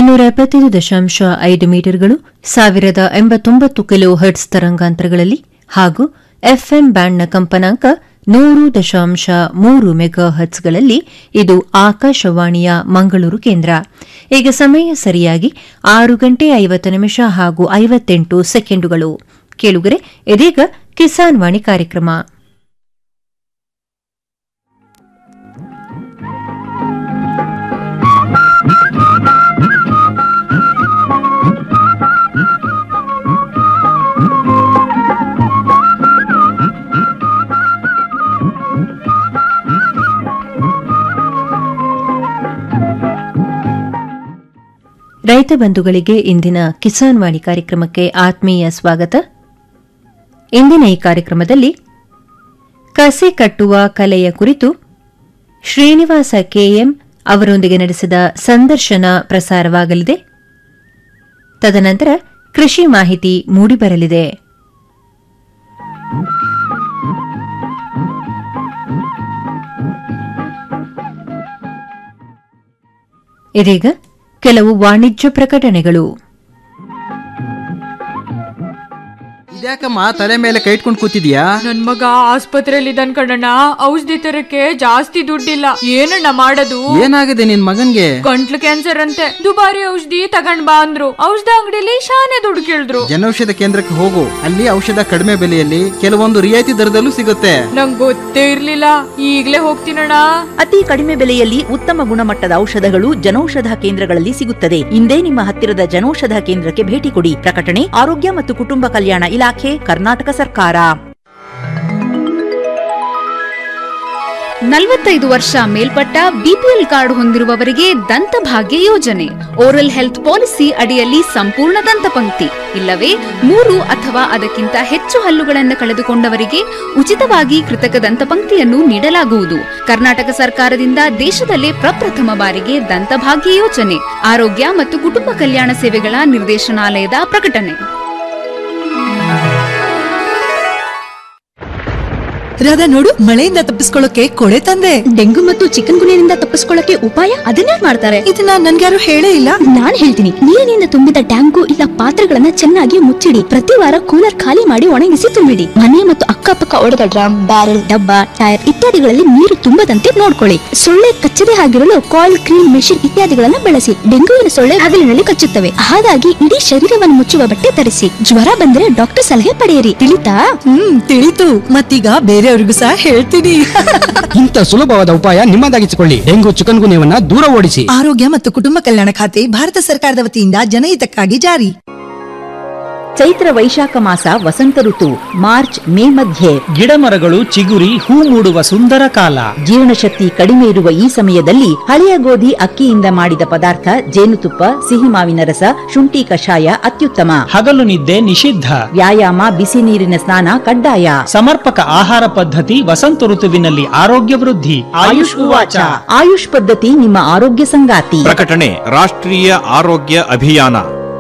ಇನ್ನೂರ ಎಪ್ಪತ್ತೈದು ದಶಾಂಶ ಐದು ಮೀಟರ್ಗಳು ಸಾವಿರದ ಎಂಬತ್ತೊಂಬತ್ತು ಕಿಲೋ ಹರ್ಟ್ಸ್ ತರಂಗಾಂತರಗಳಲ್ಲಿ ಹಾಗೂ ಎಫ್ಎಂ ಬ್ಯಾಂಡ್ನ ಕಂಪನಾಂಕ ನೂರು ದಶಾಂಶ ಮೂರು ಮೆಗಾ ಹರ್ಟ್ಸ್ಗಳಲ್ಲಿ ಇದು ಆಕಾಶವಾಣಿಯ ಮಂಗಳೂರು ಕೇಂದ್ರ ಈಗ ಸಮಯ ಸರಿಯಾಗಿ ಆರು ಗಂಟೆ ಐವತ್ತು ನಿಮಿಷ ಹಾಗೂ ಐವತ್ತೆಂಟು ಸೆಕೆಂಡುಗಳು ಕೇಳುಗರೆ ಇದೀಗ ಕಿಸಾನ್ ವಾಣಿ ಕಾರ್ಯಕ್ರಮ ರೈತ ಬಂಧುಗಳಿಗೆ ಇಂದಿನ ಕಿಸಾನ್ ವಾಣಿ ಕಾರ್ಯಕ್ರಮಕ್ಕೆ ಆತ್ಮೀಯ ಸ್ವಾಗತ ಇಂದಿನ ಈ ಕಾರ್ಯಕ್ರಮದಲ್ಲಿ ಕಸೆ ಕಟ್ಟುವ ಕಲೆಯ ಕುರಿತು ಶ್ರೀನಿವಾಸ ಕೆಎಂ ಅವರೊಂದಿಗೆ ನಡೆಸಿದ ಸಂದರ್ಶನ ಪ್ರಸಾರವಾಗಲಿದೆ ತದನಂತರ ಕೃಷಿ ಮಾಹಿತಿ ಮೂಡಿಬರಲಿದೆ ಇದೀಗ ಕೆಲವು ವಾಣಿಜ್ಯ ಪ್ರಕಟಣೆಗಳು ಇದ್ಯಾಕಮ್ಮ ತಲೆ ಮೇಲೆ ಕೈ ಇಟ್ಕೊಂಡು ಕೂತಿದ್ಯಾ ನನ್ ಮಗ ಆಸ್ಪತ್ರೆಯಲ್ಲಿ ಇದ್ದಾನ್ ಕಣಣ್ಣ ಔಷಧಿ ತರಕ್ಕೆ ಜಾಸ್ತಿ ದುಡ್ಡಿಲ್ಲ ಏನಣ್ಣ ಮಾಡೋದು ಏನಾಗಿದೆ ನಿನ್ ಮಗನ್ಗೆ ಗಂಟ್ಲು ಕ್ಯಾನ್ಸರ್ ಅಂತೆ ದುಬಾರಿ ಔಷಧಿ ತಗೊಂಡ್ ಬಾ ಅಂದ್ರು ಔಷಧ ಅಂಗಡಿಲಿ ಶಾನೆ ದುಡ್ಡು ಕೇಳಿದ್ರು ಜನೌಷಧ ಕೇಂದ್ರಕ್ಕೆ ಹೋಗು ಅಲ್ಲಿ ಔಷಧ ಕಡಿಮೆ ಬೆಲೆಯಲ್ಲಿ ಕೆಲವೊಂದು ರಿಯಾಯಿತಿ ದರದಲ್ಲೂ ಸಿಗುತ್ತೆ ನಂಗ್ ಗೊತ್ತೇ ಇರ್ಲಿಲ್ಲ ಈಗ್ಲೇ ಹೋಗ್ತೀನಣ್ಣ ಅತಿ ಕಡಿಮೆ ಬೆಲೆಯಲ್ಲಿ ಉತ್ತಮ ಗುಣಮಟ್ಟದ ಔಷಧಗಳು ಜನೌಷಧ ಕೇಂದ್ರಗಳಲ್ಲಿ ಸಿಗುತ್ತದೆ ಇಂದೇ ನಿಮ್ಮ ಹತ್ತಿರದ ಜನೌಷಧ ಕೇಂದ್ರಕ್ಕೆ ಭೇಟಿ ಕೊಡಿ ಪ್ರಕಟಣೆ ಆರೋಗ್ಯ ಮತ್ತು ಕುಟುಂಬ ಕಲ್ಯಾಣ ಇಲಾಖೆ ಕರ್ನಾಟಕ ಸರ್ಕಾರ ನಲವತ್ತೈದು ವರ್ಷ ಮೇಲ್ಪಟ್ಟ ಬಿಪಿಎಲ್ ಕಾರ್ಡ್ ಹೊಂದಿರುವವರಿಗೆ ದಂತಭಾಗ್ಯ ಯೋಜನೆ ಓರಲ್ ಹೆಲ್ತ್ ಪಾಲಿಸಿ ಅಡಿಯಲ್ಲಿ ಸಂಪೂರ್ಣ ದಂತಪಂಕ್ತಿ ಇಲ್ಲವೇ ಮೂರು ಅಥವಾ ಅದಕ್ಕಿಂತ ಹೆಚ್ಚು ಹಲ್ಲುಗಳನ್ನು ಕಳೆದುಕೊಂಡವರಿಗೆ ಉಚಿತವಾಗಿ ಕೃತಕ ದಂತಪಂಕ್ತಿಯನ್ನು ನೀಡಲಾಗುವುದು ಕರ್ನಾಟಕ ಸರ್ಕಾರದಿಂದ ದೇಶದಲ್ಲೇ ಪ್ರಪ್ರಥಮ ಬಾರಿಗೆ ದಂತಭಾಗ್ಯ ಯೋಜನೆ ಆರೋಗ್ಯ ಮತ್ತು ಕುಟುಂಬ ಕಲ್ಯಾಣ ಸೇವೆಗಳ ನಿರ್ದೇಶನಾಲಯದ ಪ್ರಕಟಣೆ ರಾಧಾ ನೋಡು ಮಳೆಯಿಂದ ತಪ್ಪಿಸ್ಕೊಳ್ಳೋಕೆ ಕೊಡೆ ತಂದೆ ಡೆಂಗು ಮತ್ತು ಚಿಕನ್ ಗುನಿಯಿಂದ ತಪ್ಪಿಸ್ಕೊಳ್ಳಕ್ಕೆ ಉಪಾಯ ಅದನ್ನೇ ಮಾಡ್ತಾರೆ ಇದನ್ನ ನನ್ಗ್ಯಾರು ಹೇಳೇ ಇಲ್ಲ ನಾನ್ ಹೇಳ್ತೀನಿ ನೀರಿನಿಂದ ತುಂಬಿದ ಟ್ಯಾಂಕು ಇಲ್ಲ ಪಾತ್ರೆಗಳನ್ನ ಚೆನ್ನಾಗಿ ಮುಚ್ಚಿಡಿ ಪ್ರತಿ ವಾರ ಕೂಲರ್ ಖಾಲಿ ಮಾಡಿ ಒಣಗಿಸಿ ತುಂಬಿಡಿ ಮನೆ ಮತ್ತು ಅಕ್ಕಪಕ್ಕ ಒಡೆದ ಡ್ರಮ್ ಬ್ಯಾರೆಲ್ ಡಬ್ಬ ಟೈರ್ ಇತ್ಯಾದಿಗಳಲ್ಲಿ ನೀರು ತುಂಬದಂತೆ ನೋಡ್ಕೊಳ್ಳಿ ಸೊಳ್ಳೆ ಕಚ್ಚದೆ ಆಗಿರಲು ಕಾಯಿಲ್ ಕ್ರೀಮ್ ಮೆಷಿನ್ ಇತ್ಯಾದಿಗಳನ್ನ ಬಳಸಿ ಡೆಂಗುವಿನ ಸೊಳ್ಳೆ ಹಗಲಿನಲ್ಲಿ ಕಚ್ಚುತ್ತವೆ ಹಾಗಾಗಿ ಇಡೀ ಶರೀರವನ್ನು ಮುಚ್ಚುವ ಬಟ್ಟೆ ಧರಿಸಿ ಜ್ವರ ಬಂದ್ರೆ ಡಾಕ್ಟರ್ ಸಲಹೆ ಪಡೆಯಿರಿ ತಿಳಿತಾ ಹ್ಮ್ ತಿಳಿತು ಮತ್ತೀಗ ಬೇರೆಯವ್ರಿಗೂ ಸಹ ಹೇಳ್ತೀನಿ ಇಂಥ ಸುಲಭವಾದ ಉಪಾಯ ನಿಮ್ಮದಾಗಿಸಿಕೊಳ್ಳಿ ಡೆಂಗು ಚಿಕನ್ ಗುನ್ಯವನ್ನ ದೂರ ಓಡಿಸಿ ಆರೋಗ್ಯ ಮತ್ತು ಕುಟುಂಬ ಕಲ್ಯಾಣ ಖಾತೆ ಭಾರತ ಸರ್ಕಾರದ ವತಿಯಿಂದ ಜನಹಿತಕ್ಕಾಗಿ ಜಾರಿ ಚೈತ್ರ ವೈಶಾಖ ಮಾಸ ವಸಂತ ಋತು ಮಾರ್ಚ್ ಮೇ ಮಧ್ಯೆ ಗಿಡ ಮರಗಳು ಚಿಗುರಿ ಹೂ ಮೂಡುವ ಸುಂದರ ಕಾಲ ಜೀರ್ಣಶಕ್ತಿ ಕಡಿಮೆ ಇರುವ ಈ ಸಮಯದಲ್ಲಿ ಹಳೆಯ ಗೋಧಿ ಅಕ್ಕಿಯಿಂದ ಮಾಡಿದ ಪದಾರ್ಥ ಜೇನುತುಪ್ಪ ಸಿಹಿ ಮಾವಿನ ರಸ ಶುಂಠಿ ಕಷಾಯ ಅತ್ಯುತ್ತಮ ಹಗಲು ನಿದ್ದೆ ನಿಷಿದ್ಧ ವ್ಯಾಯಾಮ ಬಿಸಿ ನೀರಿನ ಸ್ನಾನ ಕಡ್ಡಾಯ ಸಮರ್ಪಕ ಆಹಾರ ಪದ್ಧತಿ ವಸಂತ ಋತುವಿನಲ್ಲಿ ಆರೋಗ್ಯ ವೃದ್ಧಿ ಆಯುಷ್ ಉವಾಚ ಆಯುಷ್ ಪದ್ಧತಿ ನಿಮ್ಮ ಆರೋಗ್ಯ ಸಂಗಾತಿ ಪ್ರಕಟಣೆ ರಾಷ್ಟ್ರೀಯ ಆರೋಗ್ಯ ಅಭಿಯಾನ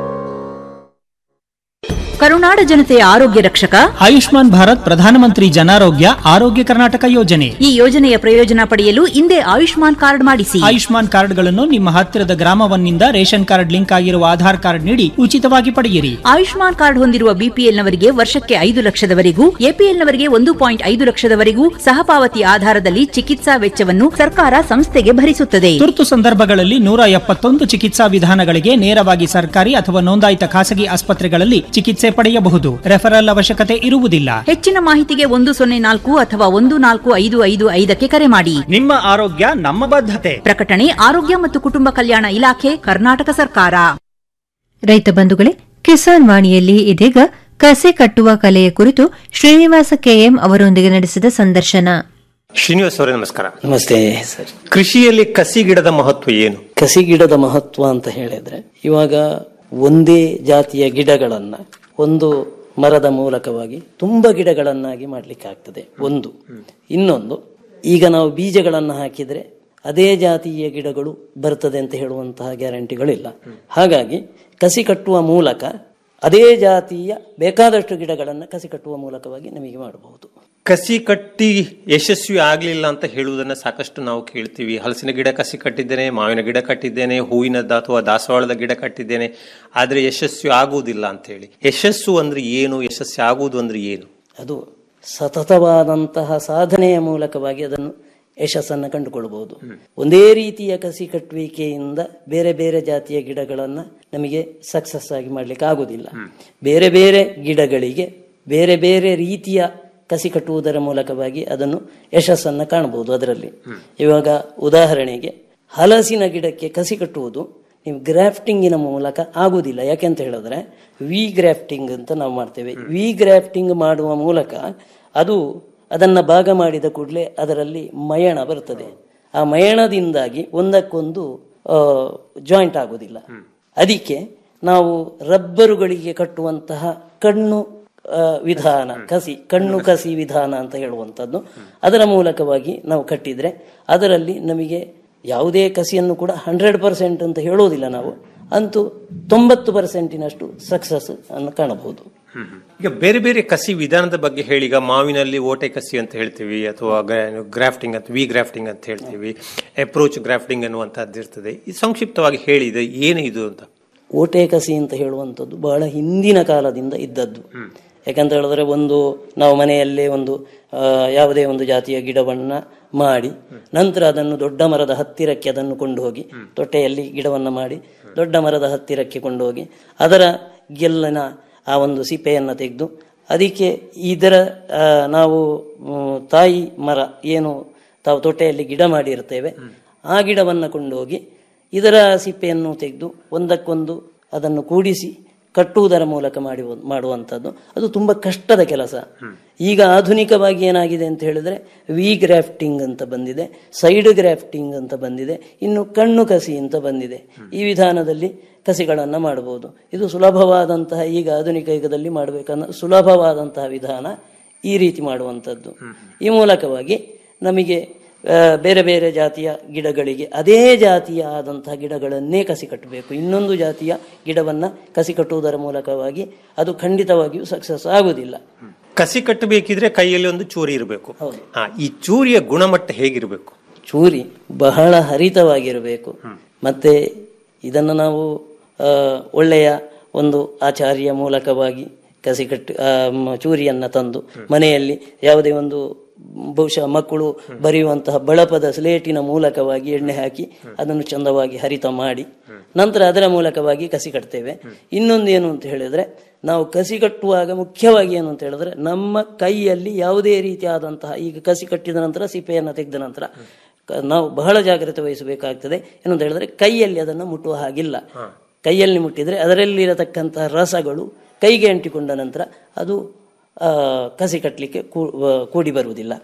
ಕರುನಾಡ ಜನತೆಯ ಆರೋಗ್ಯ ರಕ್ಷಕ ಆಯುಷ್ಮಾನ್ ಭಾರತ್ ಪ್ರಧಾನಮಂತ್ರಿ ಜನಾರೋಗ್ಯ ಆರೋಗ್ಯ ಕರ್ನಾಟಕ ಯೋಜನೆ ಈ ಯೋಜನೆಯ ಪ್ರಯೋಜನ ಪಡೆಯಲು ಹಿಂದೆ ಆಯುಷ್ಮಾನ್ ಕಾರ್ಡ್ ಮಾಡಿಸಿ ಆಯುಷ್ಮಾನ್ ಕಾರ್ಡ್ಗಳನ್ನು ನಿಮ್ಮ ಹತ್ತಿರದ ಗ್ರಾಮವನ್ನಿಂದ ರೇಷನ್ ಕಾರ್ಡ್ ಲಿಂಕ್ ಆಗಿರುವ ಆಧಾರ್ ಕಾರ್ಡ್ ನೀಡಿ ಉಚಿತವಾಗಿ ಪಡೆಯಿರಿ ಆಯುಷ್ಮಾನ್ ಕಾರ್ಡ್ ಹೊಂದಿರುವ ಬಿಪಿಎಲ್ ನವರಿಗೆ ವರ್ಷಕ್ಕೆ ಐದು ಲಕ್ಷದವರೆಗೂ ಎಪಿಎಲ್ ನವರಿಗೆ ಒಂದು ಪಾಯಿಂಟ್ ಐದು ಲಕ್ಷದವರೆಗೂ ಸಹಪಾವತಿ ಆಧಾರದಲ್ಲಿ ಚಿಕಿತ್ಸಾ ವೆಚ್ಚವನ್ನು ಸರ್ಕಾರ ಸಂಸ್ಥೆಗೆ ಭರಿಸುತ್ತದೆ ತುರ್ತು ಸಂದರ್ಭಗಳಲ್ಲಿ ನೂರ ಎಪ್ಪತ್ತೊಂದು ಚಿಕಿತ್ಸಾ ವಿಧಾನಗಳಿಗೆ ನೇರವಾಗಿ ಸರ್ಕಾರಿ ಅಥವಾ ನೋಂದಾಯಿತ ಖಾಸಗಿ ಆಸ್ಪತ್ರೆಗಳಲ್ಲಿ ಚಿಕಿತ್ಸೆ ಪಡೆಯಬಹುದು ರೆಫರಲ್ ಅವಶ್ಯಕತೆ ಇರುವುದಿಲ್ಲ ಹೆಚ್ಚಿನ ಮಾಹಿತಿಗೆ ಒಂದು ಸೊನ್ನೆ ನಾಲ್ಕು ಅಥವಾ ಒಂದು ನಾಲ್ಕು ಐದು ಐದು ಐದಕ್ಕೆ ಕರೆ ಮಾಡಿ ನಿಮ್ಮ ಆರೋಗ್ಯ ನಮ್ಮ ಬದ್ಧತೆ ಪ್ರಕಟಣೆ ಆರೋಗ್ಯ ಮತ್ತು ಕುಟುಂಬ ಕಲ್ಯಾಣ ಇಲಾಖೆ ಕರ್ನಾಟಕ ಸರ್ಕಾರ ರೈತ ಬಂಧುಗಳೇ ಕಿಸಾನ್ ವಾಣಿಯಲ್ಲಿ ಇದೀಗ ಕಸೆ ಕಟ್ಟುವ ಕಲೆಯ ಕುರಿತು ಶ್ರೀನಿವಾಸ ಕೆಎಂ ಅವರೊಂದಿಗೆ ನಡೆಸಿದ ಸಂದರ್ಶನ ಶ್ರೀನಿವಾಸ್ ಅವರೇ ನಮಸ್ಕಾರ ನಮಸ್ತೆ ಸರ್ ಕೃಷಿಯಲ್ಲಿ ಕಸಿ ಗಿಡದ ಮಹತ್ವ ಏನು ಕಸಿ ಗಿಡದ ಮಹತ್ವ ಅಂತ ಹೇಳಿದ್ರೆ ಇವಾಗ ಒಂದೇ ಜಾತಿಯ ಗಿಡಗಳನ್ನ ಒಂದು ಮರದ ಮೂಲಕವಾಗಿ ತುಂಬ ಗಿಡಗಳನ್ನಾಗಿ ಮಾಡ್ಲಿಕ್ಕೆ ಆಗ್ತದೆ ಒಂದು ಇನ್ನೊಂದು ಈಗ ನಾವು ಬೀಜಗಳನ್ನು ಹಾಕಿದ್ರೆ ಅದೇ ಜಾತಿಯ ಗಿಡಗಳು ಬರ್ತದೆ ಅಂತ ಹೇಳುವಂತಹ ಗ್ಯಾರಂಟಿಗಳಿಲ್ಲ ಹಾಗಾಗಿ ಕಸಿ ಕಟ್ಟುವ ಮೂಲಕ ಅದೇ ಜಾತಿಯ ಬೇಕಾದಷ್ಟು ಗಿಡಗಳನ್ನು ಕಸಿ ಕಟ್ಟುವ ಮೂಲಕವಾಗಿ ನಮಗೆ ಮಾಡಬಹುದು ಕಸಿ ಕಟ್ಟಿ ಯಶಸ್ವಿ ಆಗ್ಲಿಲ್ಲ ಅಂತ ಹೇಳುವುದನ್ನ ಸಾಕಷ್ಟು ನಾವು ಕೇಳ್ತೀವಿ ಹಲಸಿನ ಗಿಡ ಕಸಿ ಕಟ್ಟಿದ್ದೇನೆ ಮಾವಿನ ಗಿಡ ಕಟ್ಟಿದ್ದೇನೆ ಹೂವಿನದ ಅಥವಾ ದಾಸವಾಳದ ಗಿಡ ಕಟ್ಟಿದ್ದೇನೆ ಆದ್ರೆ ಯಶಸ್ವಿ ಆಗುವುದಿಲ್ಲ ಅಂತ ಹೇಳಿ ಯಶಸ್ಸು ಅಂದ್ರೆ ಏನು ಯಶಸ್ವಿ ಆಗುವುದು ಅಂದ್ರೆ ಏನು ಅದು ಸತತವಾದಂತಹ ಸಾಧನೆಯ ಮೂಲಕವಾಗಿ ಅದನ್ನು ಯಶಸ್ಸನ್ನು ಕಂಡುಕೊಳ್ಬಹುದು ಒಂದೇ ರೀತಿಯ ಕಸಿ ಕಟ್ಟುವಿಕೆಯಿಂದ ಬೇರೆ ಬೇರೆ ಜಾತಿಯ ಗಿಡಗಳನ್ನ ನಮಗೆ ಸಕ್ಸಸ್ ಆಗಿ ಮಾಡ್ಲಿಕ್ಕೆ ಆಗುದಿಲ್ಲ ಬೇರೆ ಬೇರೆ ಗಿಡಗಳಿಗೆ ಬೇರೆ ಬೇರೆ ರೀತಿಯ ಕಸಿ ಕಟ್ಟುವುದರ ಮೂಲಕವಾಗಿ ಅದನ್ನು ಯಶಸ್ಸನ್ನು ಕಾಣಬಹುದು ಅದರಲ್ಲಿ ಇವಾಗ ಉದಾಹರಣೆಗೆ ಹಲಸಿನ ಗಿಡಕ್ಕೆ ಕಸಿ ಕಟ್ಟುವುದು ನೀವು ಗ್ರಾಫ್ಟಿಂಗಿನ ಮೂಲಕ ಆಗುವುದಿಲ್ಲ ಯಾಕೆಂತ ಹೇಳಿದ್ರೆ ವಿ ಗ್ರಾಫ್ಟಿಂಗ್ ಅಂತ ನಾವು ಮಾಡ್ತೇವೆ ವಿ ಗ್ರಾಫ್ಟಿಂಗ್ ಮಾಡುವ ಮೂಲಕ ಅದು ಅದನ್ನ ಭಾಗ ಮಾಡಿದ ಕೂಡಲೇ ಅದರಲ್ಲಿ ಮಯಣ ಬರ್ತದೆ ಆ ಮಯಣದಿಂದಾಗಿ ಒಂದಕ್ಕೊಂದು ಜಾಯಿಂಟ್ ಆಗುವುದಿಲ್ಲ ಅದಕ್ಕೆ ನಾವು ರಬ್ಬರುಗಳಿಗೆ ಕಟ್ಟುವಂತಹ ಕಣ್ಣು ಆ, ವಿಧಾನ ಕಸಿ ಕಣ್ಣು ಕಸಿ ವಿಧಾನ ಅಂತ ಹೇಳುವಂಥದ್ದು ಅದರ ಮೂಲಕವಾಗಿ ನಾವು ಕಟ್ಟಿದ್ರೆ ಅದರಲ್ಲಿ ನಮಗೆ ಯಾವುದೇ ಕಸಿಯನ್ನು ಕೂಡ ಹಂಡ್ರೆಡ್ ಪರ್ಸೆಂಟ್ ಅಂತ ಹೇಳೋದಿಲ್ಲ ನಾವು ಅಂತೂ ತೊಂಬತ್ತು ಪರ್ಸೆಂಟಿನಷ್ಟು ಸಕ್ಸಸ್ ಅನ್ನು ಕಾಣಬಹುದು ಈಗ ಬೇರೆ ಬೇರೆ ಕಸಿ ವಿಧಾನದ ಬಗ್ಗೆ ಹೇಳಿ ಈಗ ಮಾವಿನಲ್ಲಿ ಓಟೆ ಕಸಿ ಅಂತ ಹೇಳ್ತೀವಿ ಅಥವಾ ಗ್ರಾಫ್ಟಿಂಗ್ ಅಂತ ವಿ ಗ್ರಾಫ್ಟಿಂಗ್ ಅಂತ ಹೇಳ್ತೀವಿ ಅಪ್ರೋಚ್ ಗ್ರಾಫ್ಟಿಂಗ್ ಅನ್ನುವಂಥದ್ದು ಇರ್ತದೆ ಇದು ಸಂಕ್ಷಿಪ್ತವಾಗಿ ಹೇಳಿದೆ ಏನು ಇದು ಅಂತ ಓಟೆ ಕಸಿ ಅಂತ ಹೇಳುವಂಥದ್ದು ಬಹಳ ಹಿಂದಿನ ಕಾಲದಿಂದ ಇದ್ದದ್ದು ಯಾಕಂತ ಹೇಳಿದ್ರೆ ಒಂದು ನಾವು ಮನೆಯಲ್ಲೇ ಒಂದು ಆ, ಯಾವುದೇ ಒಂದು ಜಾತಿಯ ಗಿಡವನ್ನ ಮಾಡಿ ನಂತರ ಅದನ್ನು ದೊಡ್ಡ ಮರದ ಹತ್ತಿರಕ್ಕೆ ಅದನ್ನು ಕೊಂಡು ಹೋಗಿ ತೊಟ್ಟೆಯಲ್ಲಿ ಗಿಡವನ್ನ ಮಾಡಿ ದೊಡ್ಡ ಮರದ ಹತ್ತಿರಕ್ಕೆ ಕೊಂಡು ಹೋಗಿ ಅದರ ಗೆಲ್ಲಿನ ಆ ಒಂದು ಸಿಪ್ಪೆಯನ್ನು ತೆಗೆದು ಅದಕ್ಕೆ ಇದರ ಆ, ನಾವು ಮ್, ತಾಯಿ ಮರ ಏನು ತಾವು ತೊಟ್ಟೆಯಲ್ಲಿ ಗಿಡ ಮಾಡಿರ್ತೇವೆ ಆ ಗಿಡವನ್ನು ಕೊಂಡೋಗಿ ಇದರ ಸಿಪ್ಪೆಯನ್ನು ತೆಗೆದು ಒಂದಕ್ಕೊಂದು ಅದನ್ನು ಕೂಡಿಸಿ ಕಟ್ಟುವುದರ ಮೂಲಕ ಮಾಡಿ ಮಾಡುವಂಥದ್ದು ಅದು ತುಂಬ ಕಷ್ಟದ ಕೆಲಸ ಈಗ ಆಧುನಿಕವಾಗಿ ಏನಾಗಿದೆ ಅಂತ ಹೇಳಿದ್ರೆ ವಿ ಗ್ರಾಫ್ಟಿಂಗ್ ಅಂತ ಬಂದಿದೆ ಸೈಡ್ ಗ್ರಾಫ್ಟಿಂಗ್ ಅಂತ ಬಂದಿದೆ ಇನ್ನು ಕಣ್ಣು ಕಸಿ ಅಂತ ಬಂದಿದೆ ಈ ವಿಧಾನದಲ್ಲಿ ಕಸಿಗಳನ್ನು ಮಾಡಬಹುದು ಇದು ಸುಲಭವಾದಂತಹ ಈಗ ಆಧುನಿಕ ಯುಗದಲ್ಲಿ ಮಾಡಬೇಕನ್ನ ಸುಲಭವಾದಂತಹ ವಿಧಾನ ಈ ರೀತಿ ಮಾಡುವಂಥದ್ದು ಈ ಮೂಲಕವಾಗಿ ನಮಗೆ ಆ, ಬೇರೆ ಬೇರೆ ಜಾತಿಯ ಗಿಡಗಳಿಗೆ ಅದೇ ಜಾತಿಯ ಆದಂತಹ ಗಿಡಗಳನ್ನೇ ಕಸಿ ಕಟ್ಟಬೇಕು ಇನ್ನೊಂದು ಜಾತಿಯ ಗಿಡವನ್ನ ಕಸಿ ಕಟ್ಟುವುದರ ಮೂಲಕವಾಗಿ ಅದು ಖಂಡಿತವಾಗಿಯೂ ಸಕ್ಸಸ್ ಆಗುವುದಿಲ್ಲ ಕಸಿ ಕಟ್ಟಬೇಕಿದ್ರೆ ಕೈಯಲ್ಲಿ ಒಂದು ಚೂರಿ ಇರಬೇಕು ಹಾ ಈ ಚೂರಿಯ ಗುಣಮಟ್ಟ ಹೇಗಿರಬೇಕು ಚೂರಿ ಬಹಳ ಹರಿತವಾಗಿರಬೇಕು ಮತ್ತೆ ಇದನ್ನು ನಾವು ಆ, ಒಳ್ಳೆಯ ಒಂದು ಆಚಾರ್ಯ ಮೂಲಕವಾಗಿ ಕಸಿ ಕಟ್ಟಿ ಆ, ಮ- ಚೂರಿಯನ್ನ ತಂದು ಮನೆಯಲ್ಲಿ ಯಾವುದೇ ಒಂದು ಬಹುಶಃ ಮಕ್ಕಳು ಬರೆಯುವಂತಹ ಬಳಪದ ಸ್ಲೇಟಿನ ಮೂಲಕವಾಗಿ ಎಣ್ಣೆ ಹಾಕಿ ಅದನ್ನು ಚಂದವಾಗಿ ಹರಿತ ಮಾಡಿ ನಂತರ ಅದರ ಮೂಲಕವಾಗಿ ಕಸಿ ಕಟ್ತೇವೆ ಇನ್ನೊಂದು ಏನು ಅಂತ ಹೇಳಿದ್ರೆ ನಾವು ಕಸಿ ಕಟ್ಟುವಾಗ ಮುಖ್ಯವಾಗಿ ಏನು ಅಂತ ಹೇಳಿದ್ರೆ ನಮ್ಮ ಕೈಯಲ್ಲಿ ಯಾವುದೇ ರೀತಿಯಾದಂತಹ ಈಗ ಕಸಿ ಕಟ್ಟಿದ ನಂತರ ಸಿಪ್ಪೆಯನ್ನು ತೆಗೆದ ನಂತರ ಕ- ನಾವು ಬಹಳ ಜಾಗ್ರತೆ ವಹಿಸಬೇಕಾಗ್ತದೆ ಏನು ಅಂತ ಹೇಳಿದ್ರೆ ಕೈಯಲ್ಲಿ ಅದನ್ನು ಮುಟ್ಟುವ ಹಾಗಿಲ್ಲ ಕೈಯಲ್ಲಿ ಮುಟ್ಟಿದ್ರೆ ಅದರಲ್ಲಿರತಕ್ಕಂತಹ ರಸಗಳು ಕೈಗೆ ಅಂಟಿಕೊಂಡ ನಂತರ ಅದು ಆ, ಕಸಿ ಕಟ್ಟಲಿಕ್ಕೆ ಕೂಡಿ ಬರುವುದಿಲ್ಲ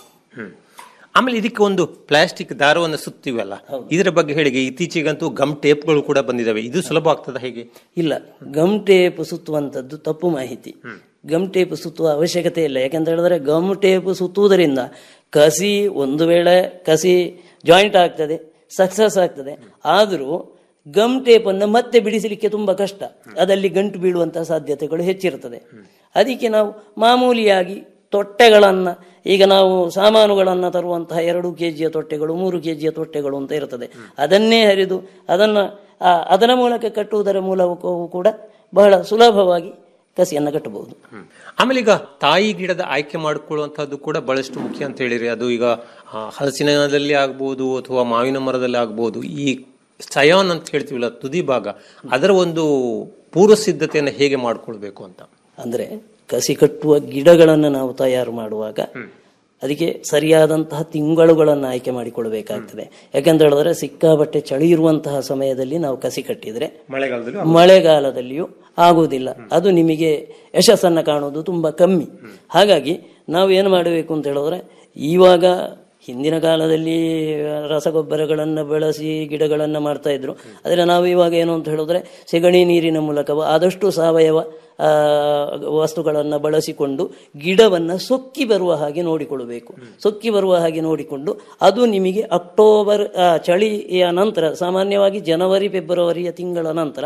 ಆಮೇಲೆ ಇದಕ್ಕೆ ಒಂದು ಪ್ಲಾಸ್ಟಿಕ್ ದಾರವನ್ನು ಸುತ್ತೀವಲ್ಲ ಇದರ ಬಗ್ಗೆ ಹೇಳಿ ಇತ್ತೀಚೆಗಂತೂ ಗಮ್ ಟೇಪ್ಗಳು ಕೂಡ ಬಂದಿದಾವೆ ಇದು ಸುಲಭ ಆಗ್ತದ ಹೇಗೆ ಇಲ್ಲ ಗಮ್ ಟೇಪ್ ಸುತ್ತುವಂಥದ್ದು ತಪ್ಪು ಮಾಹಿತಿ ಗಮ್ ಟೇಪ್ ಸುತ್ತುವ ಅವಶ್ಯಕತೆ ಇಲ್ಲ ಯಾಕಂತ ಹೇಳಿದ್ರೆ ಗಮ್ ಟೇಪ್ ಸುತ್ತುವುದರಿಂದ ಕಸಿ ಒಂದು ವೇಳೆ ಕಸಿ ಜಾಯಿಂಟ್ ಆಗ್ತದೆ ಸಕ್ಸಸ್ ಆಗ್ತದೆ ಆದರೂ ಗಮ್ ಟೇಪನ್ನು ಮತ್ತೆ ಬಿಡಿಸಲಿಕ್ಕೆ ತುಂಬಾ ಕಷ್ಟ ಅದಲ್ಲಿ ಗಂಟು ಬೀಳುವಂತಹ ಸಾಧ್ಯತೆಗಳು ಹೆಚ್ಚಿರುತ್ತದೆ ಅದಕ್ಕೆ ನಾವು ಮಾಮೂಲಿಯಾಗಿ ತೊಟ್ಟೆಗಳನ್ನು ಈಗ ನಾವು ಸಾಮಾನುಗಳನ್ನು ತರುವಂತಹ ಎರಡು ಕೆ ಜಿಯ ತೊಟ್ಟೆಗಳು ಮೂರು ಕೆ ಜಿಯ ತೊಟ್ಟೆಗಳು ಅಂತ ಇರ್ತದೆ ಅದನ್ನೇ ಹರಿದು ಅದನ್ನು ಆ, ಅದರ ಮೂಲಕ ಕಟ್ಟುವುದರ ಮೂಲಕವೂ ಕೂಡ ಬಹಳ ಸುಲಭವಾಗಿ ಕಸಿಯನ್ನು ಕಟ್ಟಬಹುದು ಆಮೇಲೆ ಈಗ ತಾಯಿ ಗಿಡದ ಆಯ್ಕೆ ಮಾಡಿಕೊಳ್ಳುವಂತಹದ್ದು ಕೂಡ ಬಹಳಷ್ಟು ಮುಖ್ಯ ಅಂತ ಹೇಳಿರಿ ಅದು ಈಗ ಆ, ಹಲಸಿನದಲ್ಲಿ ಆಗ್ಬೋದು ಅಥವಾ ಮಾವಿನ ಮರದಲ್ಲಿ ಆಗ್ಬೋದು ಈ ಸಯಾನ್ ಅಂತ ಹೇಳ್ತೀವಲ್ಲ ತುದಿ ಭಾಗ ಅದರ ಒಂದು ಪೂರ್ವ ಸಿದ್ಧತೆಯನ್ನು ಹೇಗೆ ಮಾಡ್ಕೊಳ್ಬೇಕು ಅಂತ ಅಂದ್ರೆ ಕಸಿ ಕಟ್ಟುವ ಗಿಡಗಳನ್ನು ನಾವು ತಯಾರು ಮಾಡುವಾಗ ಅದಕ್ಕೆ ಸರಿಯಾದಂತಹ ತಿಂಗಳುಗಳನ್ನು ಆಯ್ಕೆ ಮಾಡಿಕೊಳ್ಬೇಕಾಗ್ತದೆ ಯಾಕಂತ ಹೇಳಿದ್ರೆ ಸಿಕ್ಕಾಬಟ್ಟೆ ಚಳಿ ಇರುವಂತಹ ಸಮಯದಲ್ಲಿ ನಾವು ಕಸಿ ಕಟ್ಟಿದ್ರೆ ಮಳೆಗಾಲದಲ್ಲಿ ಮಳೆಗಾಲದಲ್ಲಿಯೂ ಆಗುವುದಿಲ್ಲ ಅದು ನಿಮಗೆ ಯಶಸ್ಸನ್ನು ಕಾಣುವುದು ತುಂಬಾ ಕಮ್ಮಿ ಹಾಗಾಗಿ ನಾವು ಏನು ಮಾಡಬೇಕು ಅಂತ ಹೇಳಿದ್ರೆ ಇವಾಗ ಹಿಂದಿನ ಕಾಲದಲ್ಲಿ ರಸಗೊಬ್ಬರಗಳನ್ನು ಬಳಸಿ ಗಿಡಗಳನ್ನು ಮಾಡ್ತಾ ಇದ್ರು ಆದರೆ ನಾವು ಇವಾಗ ಏನು ಅಂತ ಹೇಳಿದ್ರೆ ಸೆಗಣಿ ನೀರಿನ ಮೂಲಕ ಆದಷ್ಟು ಸಾವಯವ ಆ, ವಸ್ತುಗಳನ್ನು ಬಳಸಿಕೊಂಡು ಗಿಡವನ್ನು ಸೊಕ್ಕಿ ಬರುವ ಹಾಗೆ ನೋಡಿಕೊಳ್ಳಬೇಕು ಸೊಕ್ಕಿ ಬರುವ ಹಾಗೆ ನೋಡಿಕೊಂಡು ಅದು ನಿಮಗೆ ಅಕ್ಟೋಬರ್ ಆ, ಚಳಿಯ ನಂತರ ಸಾಮಾನ್ಯವಾಗಿ ಜನವರಿ ಫೆಬ್ರವರಿಯ ತಿಂಗಳ ನಂತರ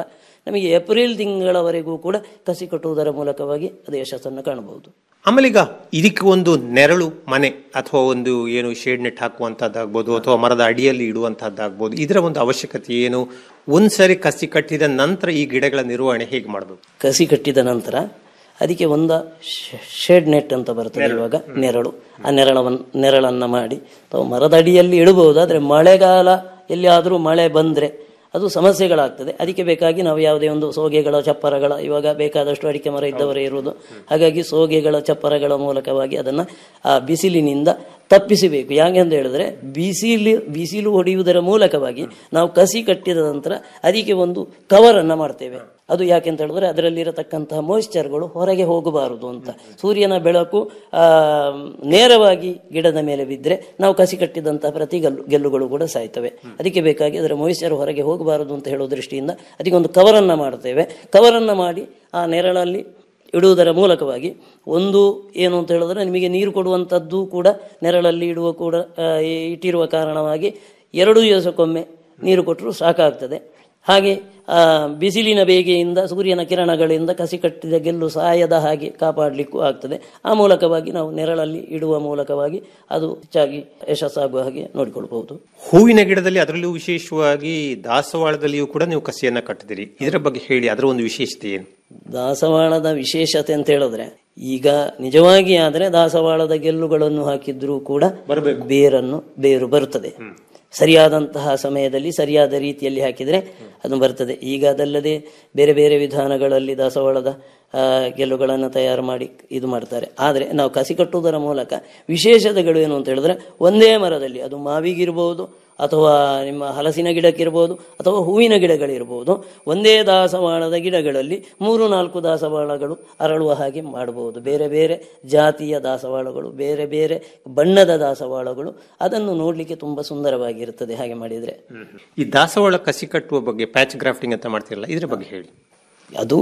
ನಮಗೆ ಏಪ್ರಿಲ್ ತಿಂಗಳವರೆಗೂ ಕೂಡ ಕಸಿ ಕಟ್ಟುವುದರ ಮೂಲಕವಾಗಿ ಅದು ಯಶಸ್ಸನ್ನು ಕಾಣಬಹುದು ಆಮೇಲೆ ಈಗ ಇದಕ್ಕೆ ಒಂದು ನೆರಳು ಮನೆ ಅಥವಾ ಒಂದು ಏನು ಶೇಡ್ ನೆಟ್ ಹಾಕುವಂತದ್ದಾಗ್ಬೋದು ಅಥವಾ ಮರದ ಅಡಿಯಲ್ಲಿ ಇಡುವಂತಹದ್ದಾಗ್ಬೋದು ಇದರ ಒಂದು ಅವಶ್ಯಕತೆ ಏನು ಒಂದ್ಸರಿ ಕಸಿ ಕಟ್ಟಿದ ನಂತರ ಈ ಗಿಡಗಳ ನಿರ್ವಹಣೆ ಹೇಗೆ ಮಾಡಬೇಕು ಕಸಿ ಕಟ್ಟಿದ ನಂತರ ಅದಕ್ಕೆ ಒಂದು ಶೇಡ್ ನೆಟ್ ಅಂತ ಬರ್ತದೆ ಇವಾಗ ನೆರಳು ಆ ನೆರಳವನ್ ನೆರಳನ್ನ ಮಾಡಿ ಅಥವಾ ಮರದ ಅಡಿಯಲ್ಲಿ ಇಡಬಹುದು ಆದರೆ ಮಳೆಗಾಲ ಎಲ್ಲಿಯಾದರೂ ಮಳೆ ಬಂದರೆ ಅದು ಸಮಸ್ಯೆಗಳಾಗ್ತದೆ ಅದಕ್ಕೆ ಬೇಕಾಗಿ ನಾವು ಯಾವುದೇ ಒಂದು ಸೋಗೆಗಳ ಚಪ್ಪರಗಳ ಇವಾಗ ಬೇಕಾದಷ್ಟು ಅಡಿಕೆ ಮರ ಇದ್ದವರೇ ಇರುವುದು ಹಾಗಾಗಿ ಸೋಗೆಗಳ ಚಪ್ಪರಗಳ ಮೂಲಕವಾಗಿ ಅದನ್ನು ಆ ಬಿಸಿಲಿನಿಂದ ತಪ್ಪಿಸಬೇಕು ಯಾಕೆ ಅಂತ ಹೇಳಿದ್ರೆ ಬಿಸಿಲು ಬಿಸಿಲು ಹೊಡೆಯುವುದರ ಮೂಲಕವಾಗಿ ನಾವು ಕಸಿ ಕಟ್ಟಿದ ನಂತರ ಅದಕ್ಕೆ ಒಂದು ಕವರನ್ನು ಮಾಡ್ತೇವೆ ಅದು ಯಾಕೆ ಅಂತ ಹೇಳಿದ್ರೆ ಅದರಲ್ಲಿರತಕ್ಕಂತಹ ಮಾಯಿಶ್ಚರ್ಗಳು ಹೊರಗೆ ಹೋಗಬಾರದು ಅಂತ ಸೂರ್ಯನ ಬೆಳಕು ಆ, ನೇರವಾಗಿ ಗಿಡದ ಮೇಲೆ ಬಿದ್ದರೆ ನಾವು ಕಸಿ ಕಟ್ಟಿದಂತಹ ಪ್ರತಿ ಗಲ್ಲು ಗೆಲ್ಲುಗಳು ಕೂಡ ಸಾಯ್ತವೆ ಅದಕ್ಕೆ ಬೇಕಾಗಿ ಅದರ ಮಾಯಿಶ್ಚರ್ ಹೊರಗೆ ಹೋಗಬಾರದು ಅಂತ ಹೇಳೋ ದೃಷ್ಟಿಯಿಂದ ಅದಕ್ಕೆ ಒಂದು ಕವರನ್ನು ಮಾಡ್ತೇವೆ ಕವರನ್ನು ಮಾಡಿ ಆ ನೆರಳಲ್ಲಿ ಇಡುವುದರ ಮೂಲಕವಾಗಿ ಒಂದು ಏನು ಅಂತ ಹೇಳಿದ್ರೆ ನಿಮಗೆ ನೀರು ಕೊಡುವಂಥದ್ದು ಕೂಡ ನೆರಳಲ್ಲಿ ಇಡುವ ಕೂಡ ಆ, ಇಟ್ಟಿರುವ ಕಾರಣವಾಗಿ ಎರಡು ದಿವಸಕ್ಕೊಮ್ಮೆ ನೀರು ಕೊಟ್ಟರು ಸಾಕಾಗ್ತದೆ ಹಾಗೆ ಆ, ಬಿಸಿಲಿನ ಬೇಗೆಯಿಂದ ಸೂರ್ಯನ ಕಿರಣಗಳಿಂದ ಕಸಿ ಕಟ್ಟಿದ ಗೆಲ್ಲು ಸಾಯದ ಹಾಗೆ ಕಾಪಾಡಲಿಕ್ಕೂ ಆಗ್ತದೆ ಆ ಮೂಲಕವಾಗಿ ನಾವು ನೆರಳಲ್ಲಿ ಇಡುವ ಮೂಲಕವಾಗಿ ಅದು ಹೆಚ್ಚಾಗಿ ಯಶಸ್ಸಾಗುವ ಹಾಗೆ ನೋಡಿಕೊಳ್ಬಹುದು ಹೂವಿನ ಗಿಡದಲ್ಲಿ ಅದರಲ್ಲೂ ವಿಶೇಷವಾಗಿ ದಾಸವಾಳದಲ್ಲಿಯೂ ಕೂಡ ನೀವು ಕಸಿಯನ್ನ ಕಟ್ಟಿದಿರಿ ಇದರ ಬಗ್ಗೆ ಹೇಳಿ ಅದರ ಒಂದು ವಿಶೇಷತೆ ಏನು ದಾಸವಾಳದ ವಿಶೇಷತೆ ಅಂತ ಹೇಳಿದ್ರೆ ಈಗ ನಿಜವಾಗಿ ಆದರೆ ದಾಸವಾಳದ ಗೆಲ್ಲುಗಳನ್ನು ಹಾಕಿದ್ರೂ ಕೂಡ ಬೇರನ್ನು ಬೇರು ಬರುತ್ತದೆ ಸರಿಯಾದಂತಹ ಸಮಯದಲ್ಲಿ ಸರಿಯಾದ ರೀತಿಯಲ್ಲಿ ಹಾಕಿದರೆ ಅದು ಬರ್ತದೆ ಈಗ ಅದಲ್ಲದೆ ಬೇರೆ ಬೇರೆ ವಿಧಾನಗಳಲ್ಲಿ ದಾಸವಾಳದ ಆ, ಗೆಲ್ಲುಗಳನ್ನು ತಯಾರು ಮಾಡಿ ಇದು ಮಾಡ್ತಾರೆ ಆದರೆ ನಾವು ಕಸಿ ಕಟ್ಟುವುದರ ಮೂಲಕ ವಿಶೇಷತೆಗಳು ಏನು ಅಂತ ಹೇಳಿದ್ರೆ ಒಂದೇ ಮರದಲ್ಲಿ ಅದು ಮಾವಿಗಿರ್ಬೋದು ಅಥವಾ ನಿಮ್ಮ ಹಲಸಿನ ಗಿಡಕ್ಕಿರ್ಬೋದು ಅಥವಾ ಹೂವಿನ ಗಿಡಗಳಿರ್ಬೋದು ಒಂದೇ ದಾಸವಾಳದ ಗಿಡಗಳಲ್ಲಿ ಮೂರು ನಾಲ್ಕು ದಾಸವಾಳಗಳು ಅರಳುವ ಹಾಗೆ ಮಾಡಬಹುದು ಬೇರೆ ಬೇರೆ ಜಾತಿಯ ದಾಸವಾಳಗಳು ಬೇರೆ ಬೇರೆ ಬಣ್ಣದ ದಾಸವಾಳಗಳು ಅದನ್ನು ನೋಡಲಿಕ್ಕೆ ತುಂಬಾ ಸುಂದರವಾಗಿರುತ್ತದೆ ಹಾಗೆ ಮಾಡಿದರೆ ಈ ದಾಸವಾಳ ಕಸಿ ಕಟ್ಟುವ ಬಗ್ಗೆ ಪ್ಯಾಚ್ ಗ್ರಾಫ್ಟಿಂಗ್ ಅಂತ ಮಾಡ್ತಿರಲ್ಲ ಇದರ ಬಗ್ಗೆ ಹೇಳಿ ಅದು